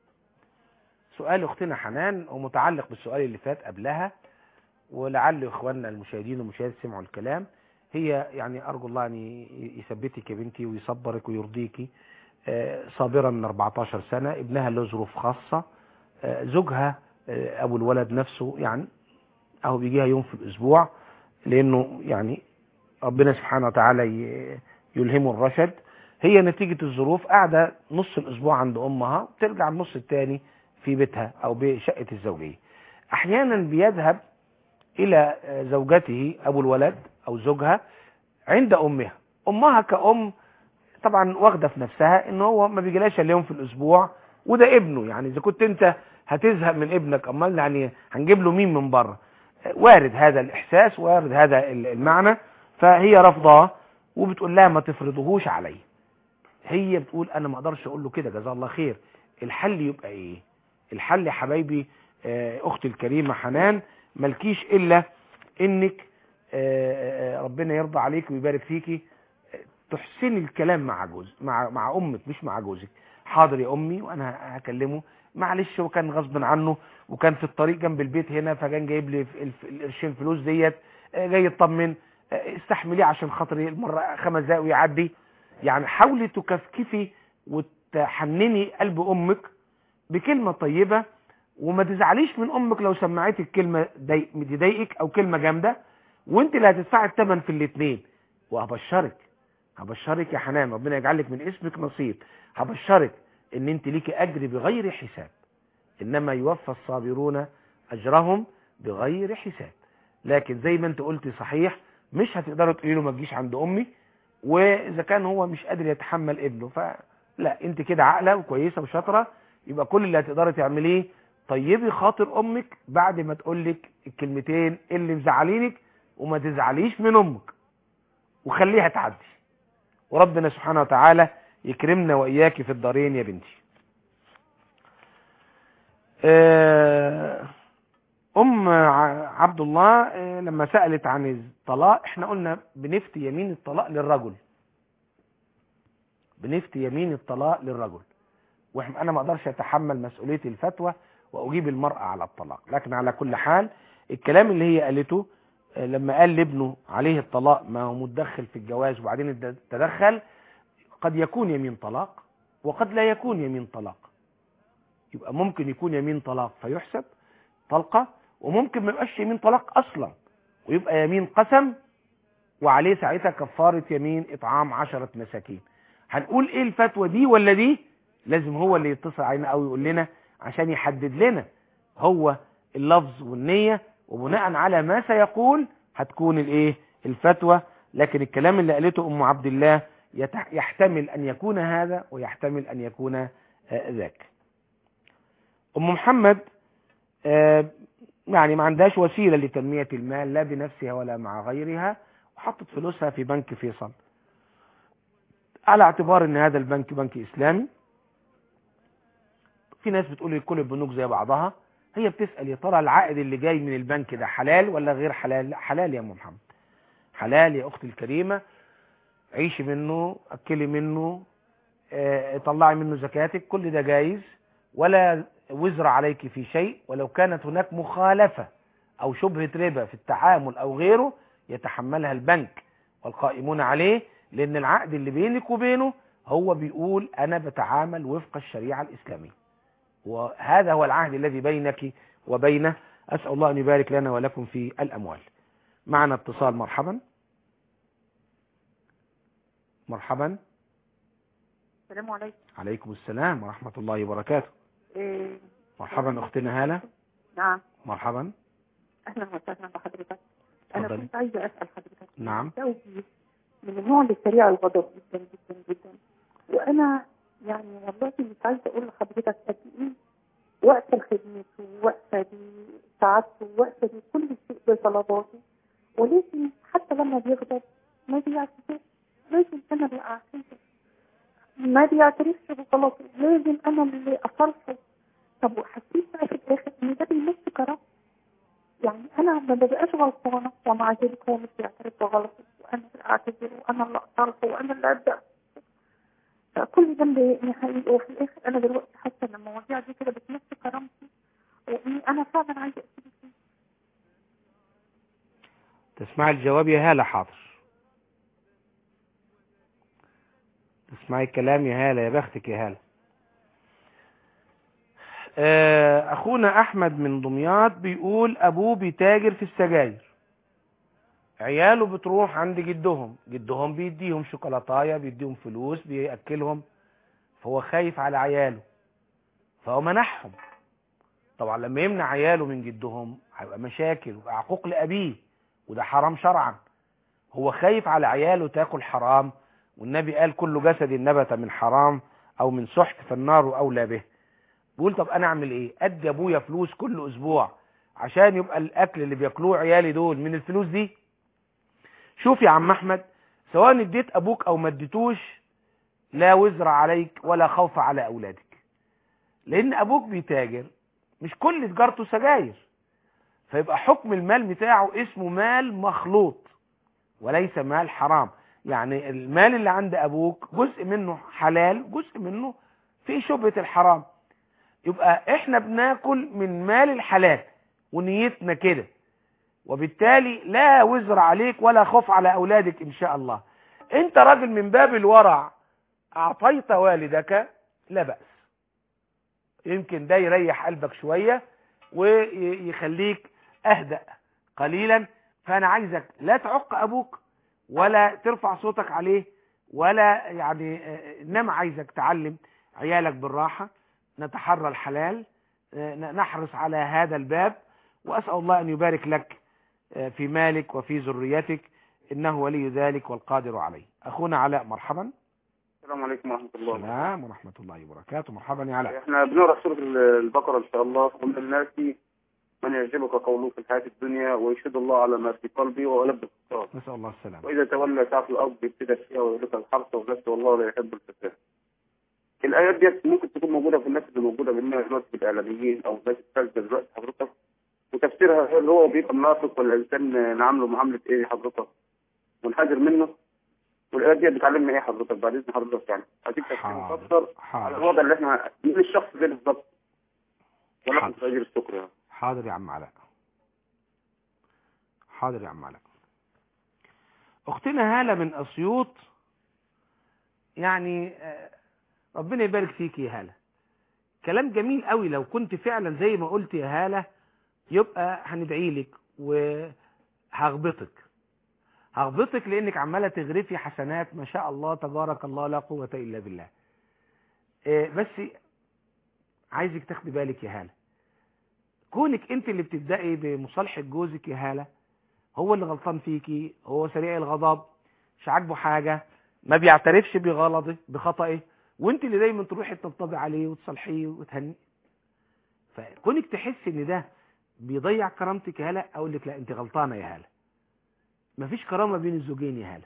سؤال اختنا حنان ومتعلق بالسؤال اللي فات قبلها ولعل اخواننا المشاهدين والمشاهدات سمعوا الكلام هي يعني ارجو الله ان ي- يثبتك يا بنتي ويصبرك ويرضيكي آه، صابرة من 14 سنة ابنها له ظروف خاصة آه، زوجها آه، ابو الولد نفسه يعني اهو بيجيها يوم في الاسبوع لانه يعني ربنا سبحانه وتعالى ي- يلهمه الرشد هي نتيجة الظروف قاعدة نص الاسبوع عند امها وترجع النص التاني في بيتها او بشقة الزوجية احيانا بيذهب الى آه، زوجته ابو الولد او زوجها عند امها امها كأم طبعا واخده في نفسها ان هو ما بيجيلاش الا يوم في الاسبوع وده ابنه يعني اذا كنت انت هتزهق من ابنك امال يعني هنجيب له مين من بره وارد هذا الاحساس وارد هذا المعنى فهي رافضاه وبتقول لها ما تفرضهوش علي هي بتقول انا ما اقدرش اقول له كده جزاه الله خير الحل يبقى ايه الحل يا حبايبي آه، اختي الكريمه حنان ملكيش الا انك آه، آه، ربنا يرضى عليك ويبارك فيكي آه، تحسني الكلام مع جوز مع مع امك مش مع جوزك حاضر يا امي وانا هكلمه معلش هو كان غصب عنه وكان في الطريق جنب البيت هنا فكان جايب لي الف- القرشين فلوس ديت آه، جاي يطمن آه، استحمليه عشان خاطري المره خمس دقايق ويعدي يعني حاولي تكفكفي وتحنني قلب امك بكلمه طيبه وما تزعليش من امك لو سمعتك كلمه ضايق- تضايقك او كلمه جامده وانت اللي هتدفعي الثمن في الاثنين وهبشرك هبشرك يا حنان ربنا يجعل لك من اسمك نصيب هبشرك ان انت ليكي اجر بغير حساب انما يوفى الصابرون اجرهم بغير حساب لكن زي ما انت قلتي صحيح مش هتقدروا تقولي له ما تجيش عند امي واذا كان هو مش قادر يتحمل ابنه فلا انت كده عاقله وكويسه وشاطره يبقى كل اللي هتقدري تعمليه طيبي خاطر امك بعد ما تقول لك الكلمتين اللي مزعلينك وما تزعليش من امك وخليها تعدي وربنا سبحانه وتعالى يكرمنا واياك في الدارين يا بنتي آه، ام ع- عبد الله آه، لما سألت عن الطلاق احنا قلنا بنفتي يمين الطلاق للرجل بنفتي يمين الطلاق للرجل واحنا انا ما اقدرش اتحمل مسؤوليه الفتوى واجيب المراه على الطلاق لكن على كل حال الكلام اللي هي قالته آه، لما قال لابنه عليه الطلاق ما هو متدخل في الجواز وبعدين الد- تدخل قد يكون يمين طلاق وقد لا يكون يمين طلاق يبقى ممكن يكون يمين طلاق فيحسب طلقة وممكن ما يبقاش يمين طلاق اصلا ويبقى يمين قسم وعليه ساعتها كفارة يمين اطعام عشرة مساكين هنقول ايه الفتوى دي ولا دي لازم هو اللي يتصل علينا او يقول لنا عشان يحدد لنا هو اللفظ والنية وبناء على ما سيقول هتكون الايه الفتوى لكن الكلام اللي قالته ام عبد الله يتح- يحتمل ان يكون هذا ويحتمل ان يكون آه، ذاك ام محمد آه، يعني ما عندهاش وسيلة لتنمية المال لا بنفسها ولا مع غيرها وحطت فلوسها في بنك فيصل على اعتبار ان هذا البنك بنك اسلامي في ناس بتقول لي كل البنوك زي بعضها هي بتسأل يا ترى العائد اللي جاي من البنك ده حلال ولا غير حلال لا حلال يا ام محمد حلال يا اختي الكريمة عيشي منه اكلي منه آه، طلعي منه زكاتك كل ده جايز ولا وزر عليك في شيء ولو كانت هناك مخالفة أو شبهة ربا في التعامل أو غيره يتحملها البنك والقائمون عليه لأن العقد اللي بينك وبينه هو بيقول أنا بتعامل وفق الشريعة الإسلامية وهذا هو العهد الذي بينك وبينه أسأل الله أن يبارك لنا ولكم في الأموال معنا اتصال مرحبا مرحبا السلام عليكم عليكم السلام ورحمة الله وبركاته إيه مرحبا أختنا هالة نعم مرحبا اهلا وسهلا بحضرتك انا اتفضلي. كنت عايزه اسال حضرتك نعم. زوجي من النوع اللي سريع الغضب جدا جدا جدا وانا يعني والله مش عايزه اقول لحضرتك قد ايه وقت خدمته وقت سعادته وقت كل شيء بطلباته ولكن حتى لما بيغضب ما بيعترفش لازم انا اللي اعتذر ما بيعترفش بغلطه لازم انا اللي اصالحه طب وحسيت بقى في الاخر ان ده بيمس كرامته يعني انا ما ببقاش غلطانه ومع ذلك هو مش بيعترف بغلطه وانا اللي اعتذر وانا اللي اصالحه وانا اللي ابدا فكل ده مضايقني حقيقي وفي الاخر انا دلوقتي حاسه ان المواضيع دي كده بتمس كرامتي واني انا فعلا عايزه اسيب فيه تسمعي الجواب يا هالة حاضر تسمعي الكلام يا هالة يا بختك يا هالة آه، أخونا أحمد من دمياط بيقول أبوه بيتاجر في السجاير عياله بتروح عند جدهم جدهم بيديهم شوكولاتاية بيديهم فلوس بيأكلهم فهو خايف على عياله فهو منعهم طبعا لما يمنع عياله من جدهم هيبقى مشاكل ويبقى عقوق لأبيه وده حرام شرعا هو خايف على عياله تاكل حرام والنبي قال كل جسد نبت من حرام او من سحت فالنار اولى به بيقول طب انا اعمل ايه ادي ابويا فلوس كل اسبوع عشان يبقى الاكل اللي بياكلوه عيالي دول من الفلوس دي شوف يا عم احمد سواء اديت ابوك او ما اديتوش لا وزر عليك ولا خوف على اولادك لان ابوك بيتاجر مش كل تجارته سجاير فيبقى حكم المال بتاعه اسمه مال مخلوط وليس مال حرام يعني المال اللي عند ابوك جزء منه حلال جزء منه في شبهة الحرام يبقى احنا بناكل من مال الحلال ونيتنا كده وبالتالي لا وزر عليك ولا خوف على اولادك ان شاء الله انت راجل من باب الورع اعطيت والدك لا بأس يمكن ده يريح قلبك شوية ويخليك اهدأ قليلا فانا عايزك لا تعق ابوك ولا ترفع صوتك عليه ولا يعني انما عايزك تعلم عيالك بالراحة نتحرى الحلال آه، ن- نحرص على هذا الباب وأسأل الله أن يبارك لك آه، في مالك وفي ذريتك إنه ولي ذلك والقادر عليه أخونا علاء مرحبا السلام عليكم ورحمة الله السلام ورحمة الله وبركاته مرحبا يا علاء احنا بنقرا سورة البقرة إن شاء الله ومن الناس من يعجبك قوله في الحياة الدنيا ويشهد الله على ما في قلبه وغلب الكفار نسأل الله السلامة وإذا تولى سعى في الأرض يبتدى فيها ويهلك الحرث والنسل والله لا يحب الفساد. الآيات ديت ممكن تكون موجودة في الناس اللي موجودة منها دلوقتي في الإعلاميين أو الناس الثالثة دلوقتي حضرتك وتفسيرها اللي هو بيبقى منافق ولا الإنسان نعامله معاملة إيه حضرتك منحدر منه والآيات ديت بتعلمنا إيه حضرتك بعد إذن حضرتك يعني هديك تفسير حاضر مفسر على حاضر الوضع اللي احنا من الشخص ده بالظبط ولكن حاضر. تأجير الشكر يعني حاضر يا عم علاء حاضر يا عم علاء اختنا هالة من اسيوط يعني آه، ربنا يبارك فيك يا هالة كلام جميل قوي لو كنت فعلا زي ما قلت يا هالة يبقى هندعي لك وهغبطك هغبطك لانك عماله تغرفي حسنات ما شاء الله تبارك الله لا قوه الا بالله آه، بس عايزك تاخدي بالك يا هالة كونك انت اللي بتبدأي بمصالحة جوزك يا هالة هو اللي غلطان فيكي هو سريع الغضب مش عاجبه حاجة ما بيعترفش بغلطه بخطئه وانت اللي دايما تروحي تطبطبي عليه وتصالحيه وتهنيه فكونك تحس ان ده بيضيع كرامتك يا هالة اقول لك لا انت غلطانة يا هالة مفيش كرامة بين الزوجين يا هالة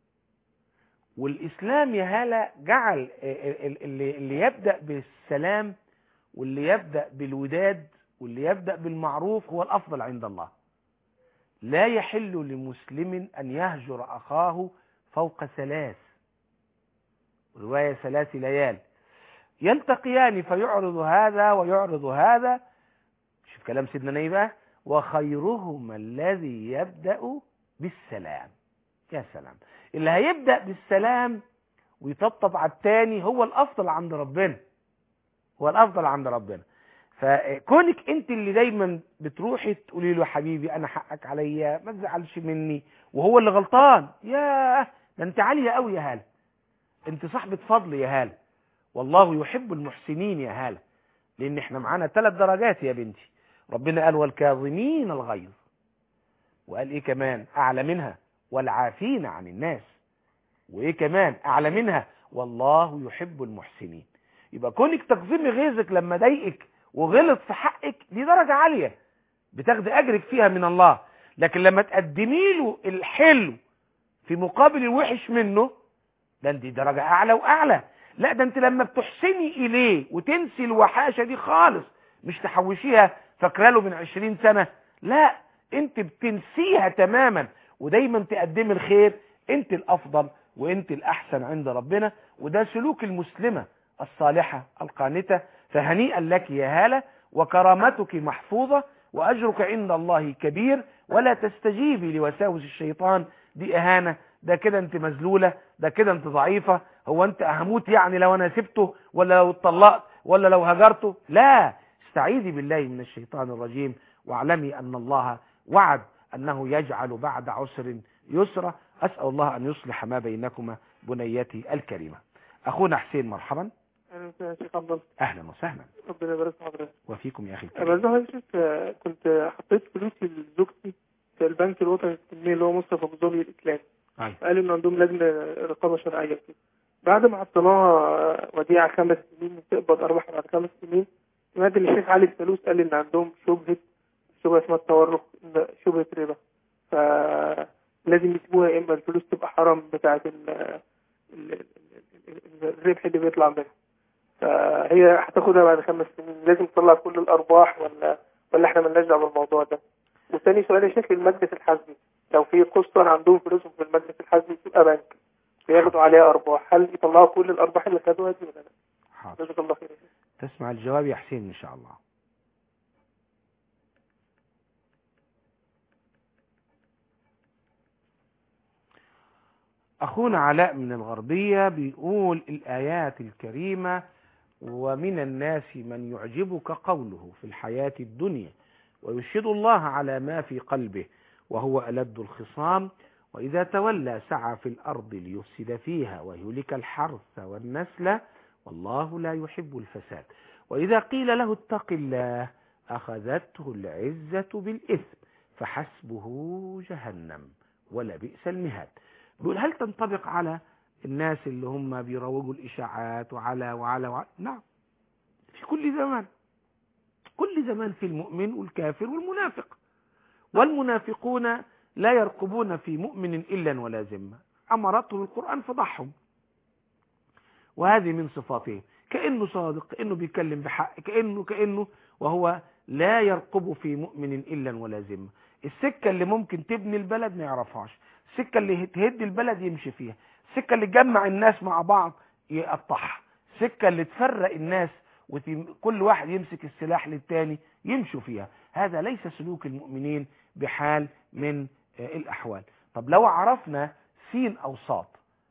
والاسلام يا هالة جعل ال- ال- اللي اللي يبدأ بالسلام واللي يبدأ بالوداد واللي يبدأ بالمعروف هو الأفضل عند الله لا يحل لمسلم أن يهجر أخاه فوق ثلاث رواية ثلاث ليال يلتقيان فيعرض هذا ويعرض هذا شوف كلام سيدنا نبي بقى وخيرهما الذي يبدأ بالسلام يا سلام اللي هيبدأ بالسلام ويطبطب على التاني هو الأفضل عند ربنا هو الافضل عند ربنا فكونك انت اللي دايما بتروحي تقولي له يا حبيبي انا حقك عليا ما تزعلش مني وهو اللي غلطان ياه ده انت عاليه قوي يا هاله انت صاحبه فضل يا هاله والله يحب المحسنين يا هاله لان احنا معانا ثلاث درجات يا بنتي ربنا قال والكاظمين الغيظ وقال ايه كمان اعلى منها والعافين عن الناس وايه كمان اعلى منها والله يحب المحسنين يبقى كونك تقزمي غيظك لما ضايقك وغلط في حقك دي درجة عالية بتاخدي اجرك فيها من الله لكن لما تقدمي له الحلو في مقابل الوحش منه ده انت درجة اعلى واعلى لا ده انت لما بتحسني اليه وتنسي الوحاشة دي خالص مش تحوشيها فاكره له من عشرين سنة لا انت بتنسيها تماما ودايما تقدمي الخير انت الافضل وانت الاحسن عند ربنا وده سلوك المسلمة الصالحة القانتة فهنيئا لك يا هالة وكرامتك محفوظة وأجرك عند الله كبير ولا تستجيبي لوساوس الشيطان دي إهانة ده كده انت مذلولة ده كده انت ضعيفة هو انت هموت يعني لو انا سبته ولا لو اتطلقت ولا لو هجرته لا استعيذي بالله من الشيطان الرجيم واعلمي ان الله وعد انه يجعل بعد عسر يسرا اسأل الله ان يصلح ما بينكما بنيتي الكريمة اخونا حسين مرحبا اهلا وسهلا يا شيخ عبد الله اهلا وسهلا ربنا يبارك في حضرتك وفيكم يا اخي انا الكريم عايز حضرتك آه، كنت حطيت فلوسي لزوجتي في البنك الوطني التنمية اللي هو مصطفى ابو ظبي الاسلامي أيوة. قال ان عندهم لجنه رقابه شرعيه كده بعد ما حطيناها وديعه خمس سنين وتقبض ارباح بعد خمس سنين سمعت ان الشيخ علي الفلوس قال ان عندهم شبهه شبهه اسمها التورق لا، شبهه ربا فلازم يسيبوها يا اما الفلوس تبقى حرام بتاعه ال- ال- ال- ال- الربح اللي بيطلع منها فهي هتاخدها بعد خمس سنين لازم تطلع كل الارباح ولا ولا احنا مالناش دعوه بالموضوع ده وثاني سؤال يا شيخ المجلس الحزبي لو في قسطا عندهم فلوسهم في المجلس الحزبي تبقى بنك بياخدوا عليها ارباح هل يطلعوا كل الارباح اللي خدوها دي ولا لا؟ حاضر جزاك الله خير يا شيخ. تسمع الجواب يا حسين ان شاء الله اخونا علاء من الغربية بيقول الايات الكريمة ومن الناس من يعجبك قوله في الحياة الدنيا ويشهد الله على ما في قلبه وهو ألد الخصام وإذا تولى سعى في الأرض ليفسد فيها ويهلك الحرث والنسل والله لا يحب الفساد وإذا قيل له اتق الله أخذته العزة بالإثم فحسبه جهنم ولبئس المهاد بيقول هل تنطبق على الناس اللي هم بيروجوا الإشاعات وعلى وعلى, وعلى نعم في كل زمان كل زمان في المؤمن والكافر والمنافق والمنافقون لا يرقبون في مؤمن إلا ولا ذمة أمرتهم القرآن فضحهم وهذه من صفاته كأنه صادق كأنه بيتكلم بحق كأنه كأنه وهو لا يرقب في مؤمن إلا ولا ذمة السكة اللي ممكن تبني البلد ما يعرفهاش السكة اللي تهد البلد يمشي فيها السكة اللي تجمع الناس مع بعض يقطعها السكة اللي تفرق الناس وكل واحد يمسك السلاح للتاني يمشوا فيها هذا ليس سلوك المؤمنين بحال من الأحوال طب لو عرفنا سين أو صاد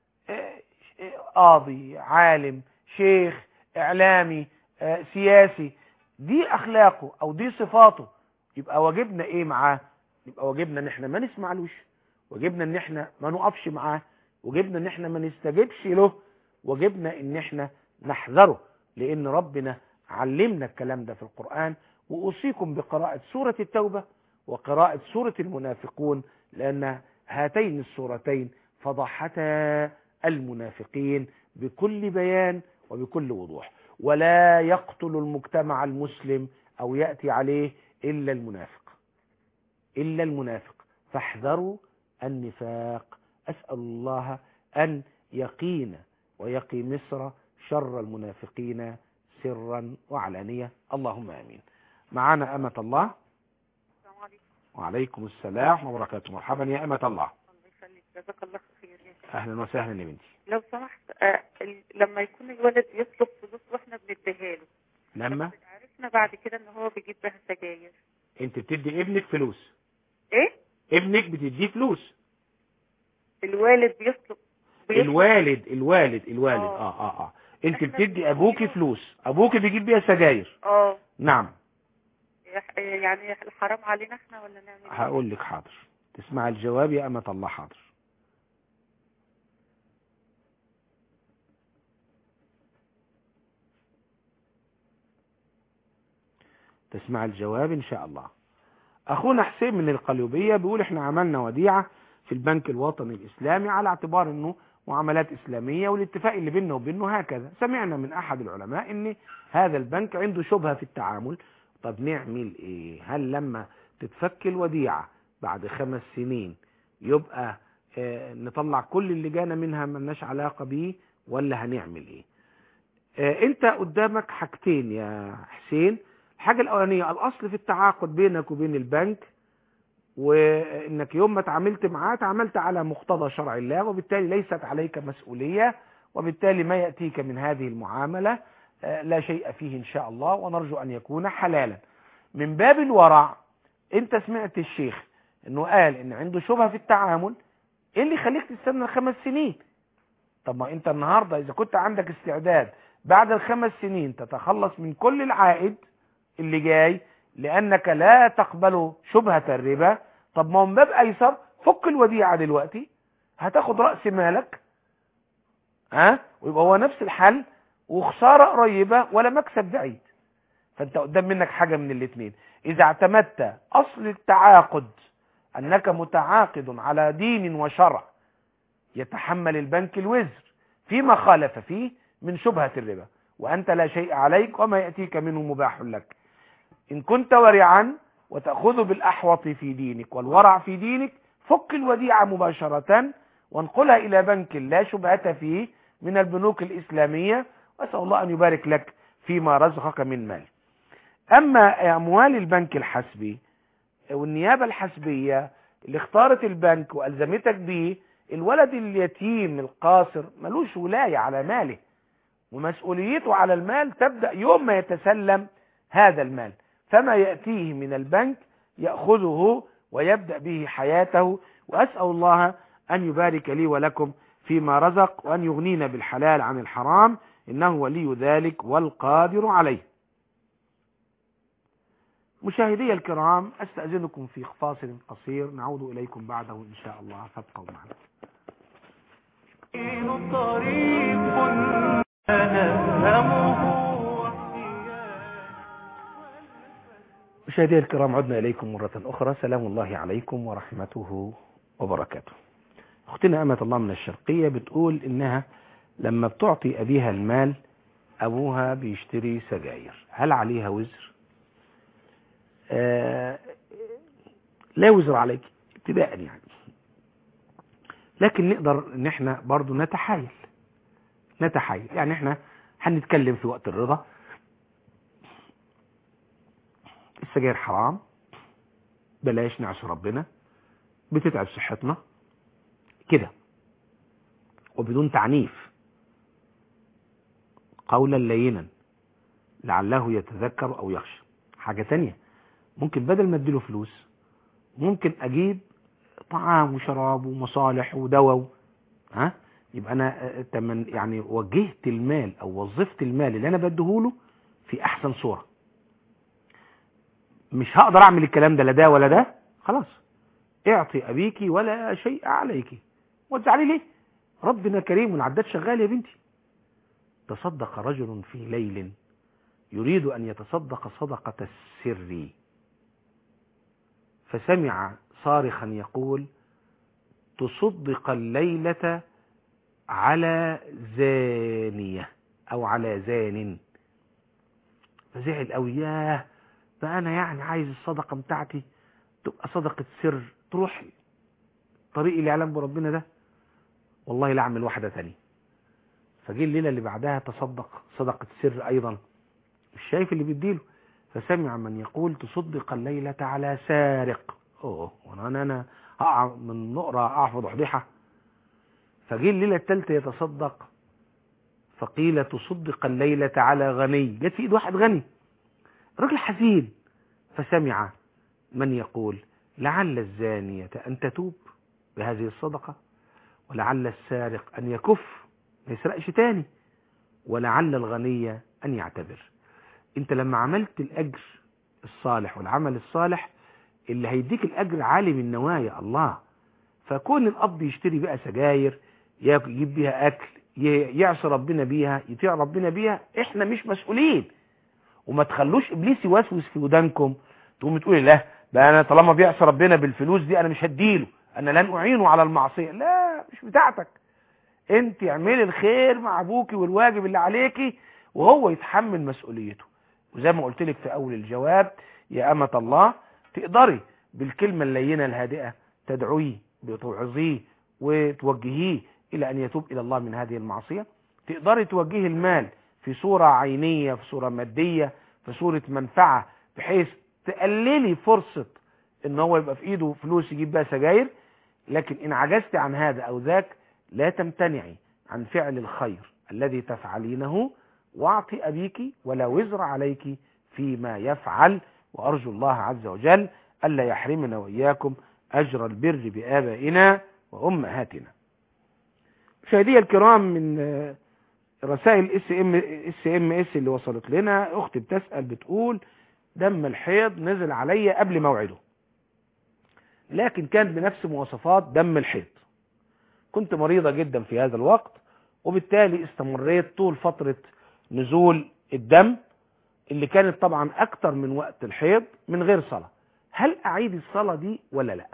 قاضي عالم شيخ إعلامي سياسي دي أخلاقه أو دي صفاته يبقى واجبنا إيه معاه يبقى واجبنا ان احنا ما نسمعلوش واجبنا ان احنا ما نقفش معاه واجبنا ان احنا ما نستجبش له واجبنا ان احنا نحذره لان ربنا علمنا الكلام ده في القرآن واوصيكم بقراءة سورة التوبة وقراءة سورة المنافقون لان هاتين السورتين فضحتا المنافقين بكل بيان وبكل وضوح ولا يقتل المجتمع المسلم او يأتي عليه الا المنافق إلا المنافق فاحذروا النفاق أسأل الله أن يقينا ويقي مصر شر المنافقين سرا وعلانية اللهم آمين معنا أمة الله السلام عليكم وعليكم السلام ورحمة الله وبركاته مرحبا يا أمة الله الله يخليك جزاك الله خير يا شيخ. أهلا وسهلا يا بنتي لو سمحت آه ال- لما يكون الولد يطلب فلوس واحنا بنديها له لما عرفنا بعد كده ان هو بيجيب بها سجاير انت بتدي ابنك فلوس ايه ابنك بتديه فلوس الوالد بيطلب بيطلب الوالد الوالد الوالد آه. اه اه اه انت إحنا بتدي ابوكي فلوس ابوكي بيجيب بيها سجاير اه نعم يح- يعني الحرام علينا احنا ولا نعمل ايه؟ هقول لك حاضر تسمع الجواب يا أمة الله حاضر تسمع الجواب إن شاء الله أخونا حسين من القليوبية بيقول إحنا عملنا وديعة في البنك الوطني الإسلامي على اعتبار إنه معاملات إسلامية والاتفاق اللي بيننا وبينه هكذا سمعنا من أحد العلماء إن هذا البنك عنده شبهة في التعامل طب نعمل إيه هل لما تتفك الوديعة بعد خمس سنين يبقى آه، نطلع كل اللي جانا منها ملناش علاقة بيه ولا هنعمل ايه آه، انت قدامك حاجتين يا حسين الحاجة الاولانية الاصل في التعاقد بينك وبين البنك وانك يوم ما تعاملت معاه تعاملت على مقتضى شرع الله وبالتالي ليست عليك مسؤولية وبالتالي ما يأتيك من هذه المعاملة آه، لا شيء فيه ان شاء الله ونرجو ان يكون حلالا من باب الورع انت سمعت الشيخ انه قال ان عنده شبهة في التعامل ايه اللي يخليك تستنى الخمس سنين طب ما انت النهاردة اذا كنت عندك استعداد بعد الخمس سنين تتخلص من كل العائد اللي جاي لانك لا تقبل شبهة الربا طب ما هو من باب ايسر فك الوديعة دلوقتي هتاخد رأس مالك ها ويبقى هو نفس الحل وخسارة قريبة ولا مكسب بعيد فانت قدام منك حاجة من الاثنين اذا اعتمدت اصل التعاقد انك متعاقد على دين وشرع يتحمل البنك الوزر فيما خالف فيه من شبهة الربا وانت لا شيء عليك وما يأتيك منه مباح لك ان كنت ورعا وتأخذ بالاحوط في دينك والورع في دينك فك الوديعة مباشرة وانقلها الى بنك لا شبهة فيه من البنوك الاسلامية واسأل الله ان يبارك لك فيما رزقك من مال اما اموال البنك الحسبي والنيابة الحسبية اللي اختارت البنك والزمتك بيه الولد اليتيم القاصر ملوش ولاية على ماله ومسؤوليته على المال تبدأ يوم ما يتسلم هذا المال فما يأتيه من البنك يأخذه ويبدأ به حياته وأسأل الله أن يبارك لي ولكم فيما رزق وأن يغنينا بالحلال عن الحرام إنه ولي ذلك والقادر عليه مشاهدي الكرام أستأذنكم في فاصل قصير نعود إليكم بعده إن شاء الله فابقوا معنا طريق أنا مشاهدينا الكرام عدنا إليكم مرة أخرى سلام الله عليكم ورحمته وبركاته أختنا أمة الله من الشرقية بتقول إنها لما بتعطي أبيها المال أبوها بيشتري سجاير هل عليها وزر آه لا وزر عليك ابتداء يعني لكن نقدر ان احنا برضو نتحايل نتحايل يعني احنا هنتكلم في وقت الرضا السجاير حرام بلاش نعصي ربنا بتتعب صحتنا كده وبدون تعنيف قولا لينا لعله يتذكر او يخشى حاجة تانية ممكن بدل ما اديله فلوس ممكن اجيب طعام وشراب ومصالح ودواء ها يبقى انا تمن يعني وجهت المال او وظفت المال اللي انا بديهوله في احسن صورة مش هقدر اعمل الكلام ده لا ده ولا ده خلاص اعطي ابيك ولا شيء عليك وتزعلي ليه ربنا كريم والعداد شغال يا بنتي تصدق رجل في ليل يريد ان يتصدق صدقة السر فسمع صارخا يقول تصدق الليلة على زانية او على زان فزعل قوي ياه ده انا يعني عايز الصدقة بتاعتي تبقى صدقة سر تروح طريق الاعلام بربنا ده والله لا اعمل واحدة تانية فجي الليلة اللي بعدها تصدق صدقة سر ايضا مش شايف اللي بيديله فسمع من يقول تصدق الليلة على سارق اوه وانا انا اقع من نقرة اقع في ضحضيحة فجي الليلة الثالثة يتصدق فقيل تصدق الليلة على غني جت في ايد واحد غني رجل حزين فسمع من يقول لعل الزانية أن تتوب بهذه الصدقة ولعل السارق أن يكف ما يسرقش تاني ولعل الغنية أن يعتبر انت لما عملت الأجر الصالح والعمل الصالح اللي هيديك الأجر عالم النوايا الله فكون الأب يشتري بقى سجاير يجيب بيها أكل يعصي ربنا بيها يطيع ربنا بيها احنا مش مسؤولين وما تخلوش ابليس يوسوس في ودانكم تقوم تقولي لا بقى انا طالما بيعصي ربنا بالفلوس دي انا مش هديله انا لن اعينه على المعصيه لا مش بتاعتك انت اعملي الخير مع ابوكي والواجب اللي عليكي وهو يتحمل مسؤوليته وزي ما قلت لك في اول الجواب يا امه الله تقدري بالكلمه اللينه الهادئه تدعويه بتوعظيه وتوجهيه الى ان يتوب الى الله من هذه المعصيه تقدري توجهي المال في صورة عينية في صورة مادية في صورة منفعة بحيث تقللي فرصة ان هو يبقى في ايده فلوس يجيب بها سجاير لكن ان عجزت عن هذا او ذاك لا تمتنعي عن فعل الخير الذي تفعلينه واعطي ابيك ولا وزر عليك فيما يفعل وارجو الله عز وجل الا يحرمنا واياكم اجر البر بابائنا وامهاتنا مشاهدي الكرام من رسائل اس ام اس ام اس اللي وصلت لنا اختي بتسال بتقول دم الحيض نزل عليا قبل موعده لكن كان بنفس مواصفات دم الحيض كنت مريضة جدا في هذا الوقت وبالتالي استمريت طول فترة نزول الدم اللي كانت طبعا اكتر من وقت الحيض من غير صلاة هل اعيد الصلاة دي ولا لا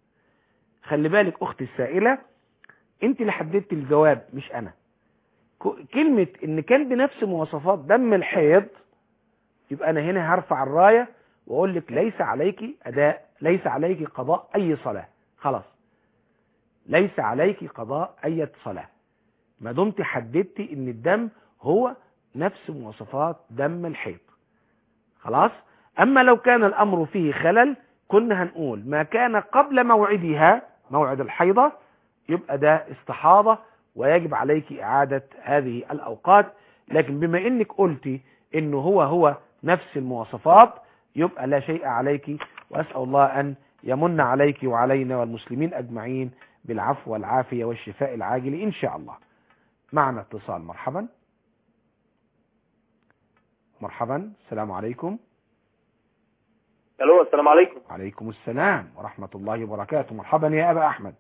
خلي بالك اختي السائلة انت اللي حددت الجواب مش انا كلمة ان كان بنفس مواصفات دم الحيض يبقى انا هنا هرفع الراية واقول لك ليس عليك اداء ليس عليك قضاء اي صلاة خلاص ليس عليك قضاء اي صلاة ما دمت حددتي ان الدم هو نفس مواصفات دم الحيض خلاص اما لو كان الامر فيه خلل كنا هنقول ما كان قبل موعدها موعد الحيضة يبقى ده استحاضة ويجب عليك إعادة هذه الأوقات لكن بما إنك قلتي إنه هو هو نفس المواصفات يبقى لا شيء عليك وأسأل الله أن يمن عليك وعلينا والمسلمين أجمعين بالعفو والعافية والشفاء العاجل إن شاء الله معنا اتصال مرحبا مرحبا السلام عليكم الو السلام عليكم عليكم السلام ورحمة الله وبركاته مرحبا يا أبا أحمد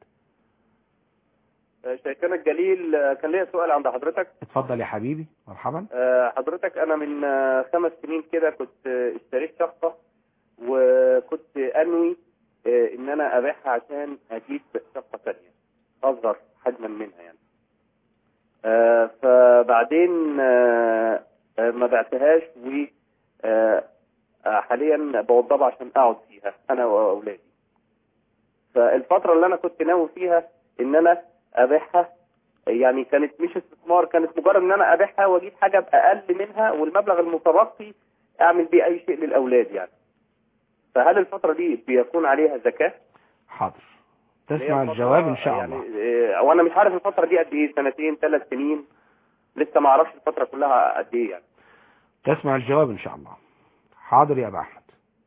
شيخنا الجليل كان ليا سؤال عند حضرتك اتفضل يا حبيبي مرحبا حضرتك انا من خمس سنين كده كنت اشتريت شقة وكنت انوي آه، ان انا ابيعها عشان اجيب شقه ثانيه اصغر حجما منها يعني آه، فبعدين آه، آه، ما بعتهاش و آه، آه، حاليا بوضبها عشان اقعد فيها انا واولادي فالفتره اللي انا كنت ناوي فيها ان انا ابيعها يعني كانت مش استثمار كانت مجرد ان انا ابيعها واجيب حاجه باقل منها والمبلغ المتبقي اعمل بيه اي شيء للاولاد يعني فهل الفتره دي بيكون عليها زكاه حاضر اللي هي تسمع الفترة الجواب ان شاء يعني الله آه، وانا مش عارف الفتره دي قد ايه سنتين ثلاث سنين لسه ما اعرفش الفتره كلها قد ايه يعني تسمع الجواب ان شاء الله حاضر يا ابو احمد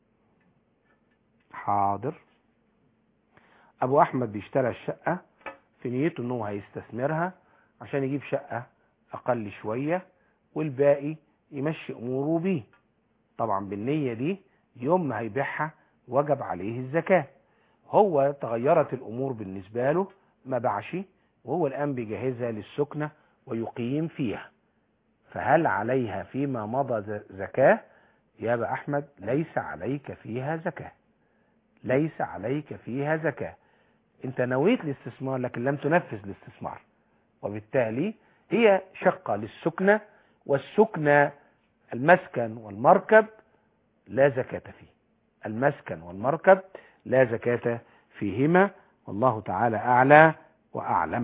حاضر ابو احمد بيشترى الشقة في نيته انه هيستثمرها عشان يجيب شقة اقل شوية والباقي يمشي اموره بيه طبعا بالنية دي يوم ما هيبيعها وجب عليه الزكاة هو تغيرت الامور بالنسبة له ما باعش وهو الان بيجهزها للسكنة ويقيم فيها فهل عليها فيما مضى ز- زكاة يا أبا أحمد ليس عليك فيها زكاة ليس عليك فيها زكاة انت نويت الاستثمار لكن لم تنفذ الاستثمار وبالتالي هي شقة للسكنة والسكنة المسكن والمركب لا زكاة فيه المسكن والمركب لا زكاة فيهما والله تعالى أعلى وأعلم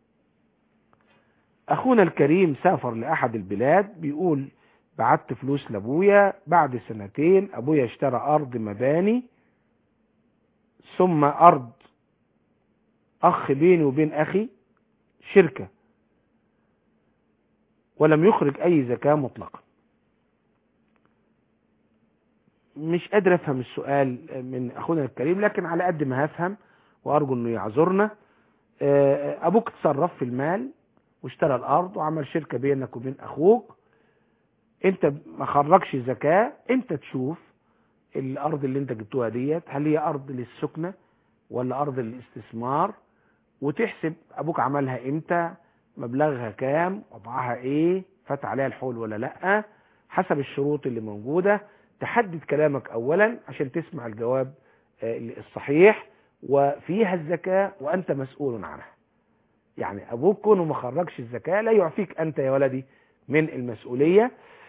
اخونا الكريم سافر لاحد البلاد بيقول بعت فلوس لابويا بعد سنتين ابويا اشترى ارض مباني ثم ارض اخ بيني وبين اخي شركة ولم يخرج اي زكاة مطلقا مش قادر افهم السؤال من اخونا الكريم لكن على قد ما هفهم وارجو انه يعذرنا آه، ابوك تصرف في المال واشترى الارض وعمل شركة بينك وبين اخوك انت ما خرجش زكاة انت تشوف الارض اللي انت جبتوها ديت هل هي ارض للسكنة ولا ارض للاستثمار وتحسب ابوك عملها امتى مبلغها كام وضعها ايه فات عليها الحول ولا لا حسب الشروط اللي موجودة تحدد كلامك اولا عشان تسمع الجواب آه، الصحيح وفيها الزكاة وانت مسؤول عنها يعني ابوك كونه ما خرجش الزكاة لا يعفيك انت يا ولدي من المسؤولية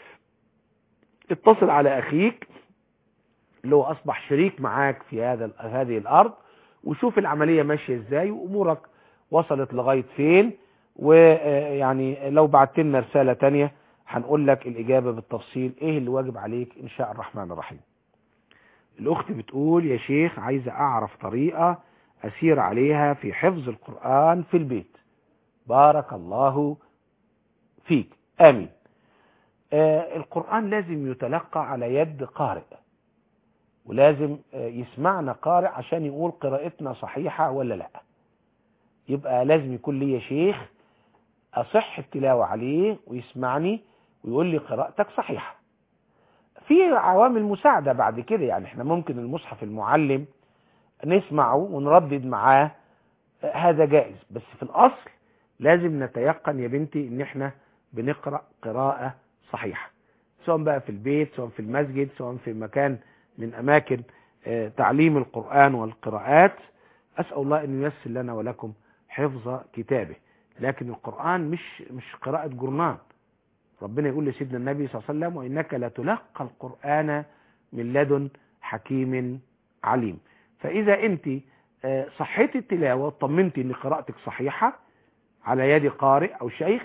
اتصل على اخيك اللي هو اصبح شريك معاك في هذا هذه الارض وشوف العملية ماشية ازاي وامورك وصلت لغاية فين ويعني لو بعت لنا رسالة تانية هنقول لك الاجابة بالتفصيل ايه اللي واجب عليك ان شاء الرحمن الرحيم الاخت بتقول يا شيخ عايزة اعرف طريقة اسير عليها في حفظ القرآن في البيت بارك الله فيك امين آه القرآن لازم يتلقى على يد قارئ ولازم آه يسمعنا قارئ عشان يقول قراءتنا صحيحة ولا لا يبقى لازم يكون لي شيخ اصح التلاوة عليه ويسمعني ويقول لي قراءتك صحيحة في عوامل مساعدة بعد كده يعني احنا ممكن المصحف المعلم نسمعه ونردد معاه هذا جائز بس في الاصل لازم نتيقن يا بنتي ان احنا بنقرأ قراءة صحيحة سواء بقى في البيت سواء في المسجد سواء في مكان من اماكن آه، تعليم القرآن والقراءات اسأل الله ان ييسر لنا ولكم حفظ كتابه لكن القرآن مش مش قراءة جرنان ربنا يقول لسيدنا النبي صلى الله عليه وسلم وانك لتلقى القرآن من لدن حكيم عليم فاذا انت آه، صحيتي التلاوة وطمنتي ان قراءتك صحيحة على يد قارئ او شيخ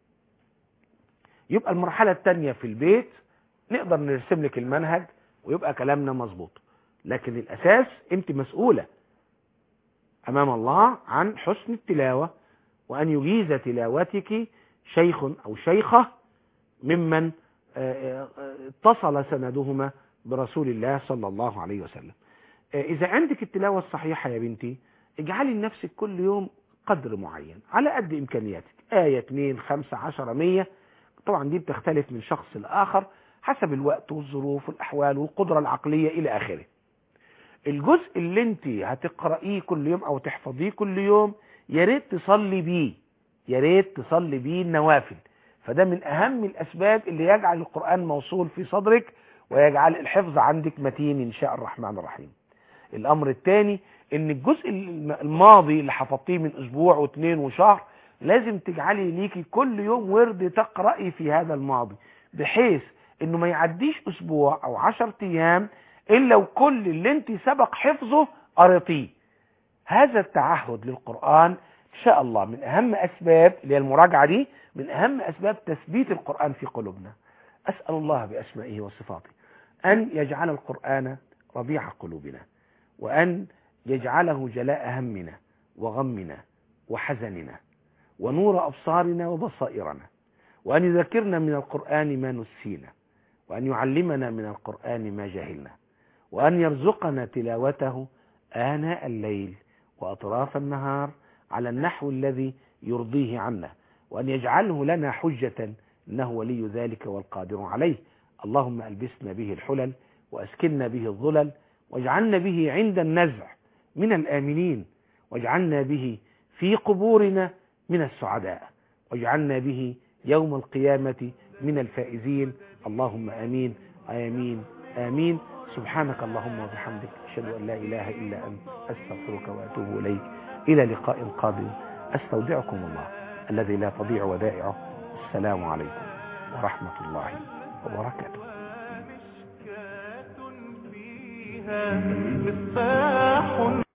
يبقى المرحلة التانية في البيت نقدر نرسم لك المنهج ويبقى كلامنا مظبوط لكن الاساس انت مسؤولة امام الله عن حسن التلاوة وان يجيز تلاوتك شيخ او شيخة ممن آه، آه، اتصل سندهما برسول الله صلى الله عليه وسلم آه، اذا عندك التلاوة الصحيحة يا بنتي اجعلي لنفسك كل يوم قدر معين على قد امكانياتك آية 2 5 10 100 طبعا دي بتختلف من شخص لآخر حسب الوقت والظروف والأحوال والقدرة العقلية إلى آخره الجزء اللي انت هتقرأيه كل يوم أو تحفظيه كل يوم يا ريت تصلي بيه يا ريت تصلي بيه النوافل فده من أهم الأسباب اللي يجعل القرآن موصول في صدرك ويجعل الحفظ عندك متين إن شاء الرحمن الرحيم الأمر الثاني إن الجزء الم- الماضي اللي حفظتيه من أسبوع واثنين وشهر لازم تجعلي ليكي كل يوم ورد تقرأي في هذا الماضي بحيث إنه ما يعديش أسبوع أو عشر أيام إلا وكل اللي أنت سبق حفظه قريتيه هذا التعهد للقرآن إن شاء الله من أهم أسباب اللي هي المراجعة دي من أهم أسباب تثبيت القرآن في قلوبنا أسأل الله بأسمائه وصفاته أن يجعل القرآن ربيع قلوبنا وأن يجعله جلاء همنا وغمنا وحزننا ونور أبصارنا وبصائرنا وأن يذكرنا من القرآن ما نسينا وأن يعلمنا من القرآن ما جهلنا وأن يرزقنا تلاوته آناء الليل وأطراف النهار على النحو الذي يرضيه عنا وأن يجعله لنا حجة إنه ولي ذلك والقادر عليه اللهم ألبسنا به الحلل وأسكننا به الظلل واجعلنا به عند النزع من الآمنين واجعلنا به في قبورنا من السعداء واجعلنا به يوم القيامة من الفائزين اللهم آمين آمين آمين سبحانك اللهم وبحمدك أشهد أن لا إله إلا أنت أستغفرك وأتوب إليك إلى لقاء قادم أستودعكم الله الذي لا تضيع ودائعه السلام عليكم ورحمة الله وبركاته مصباح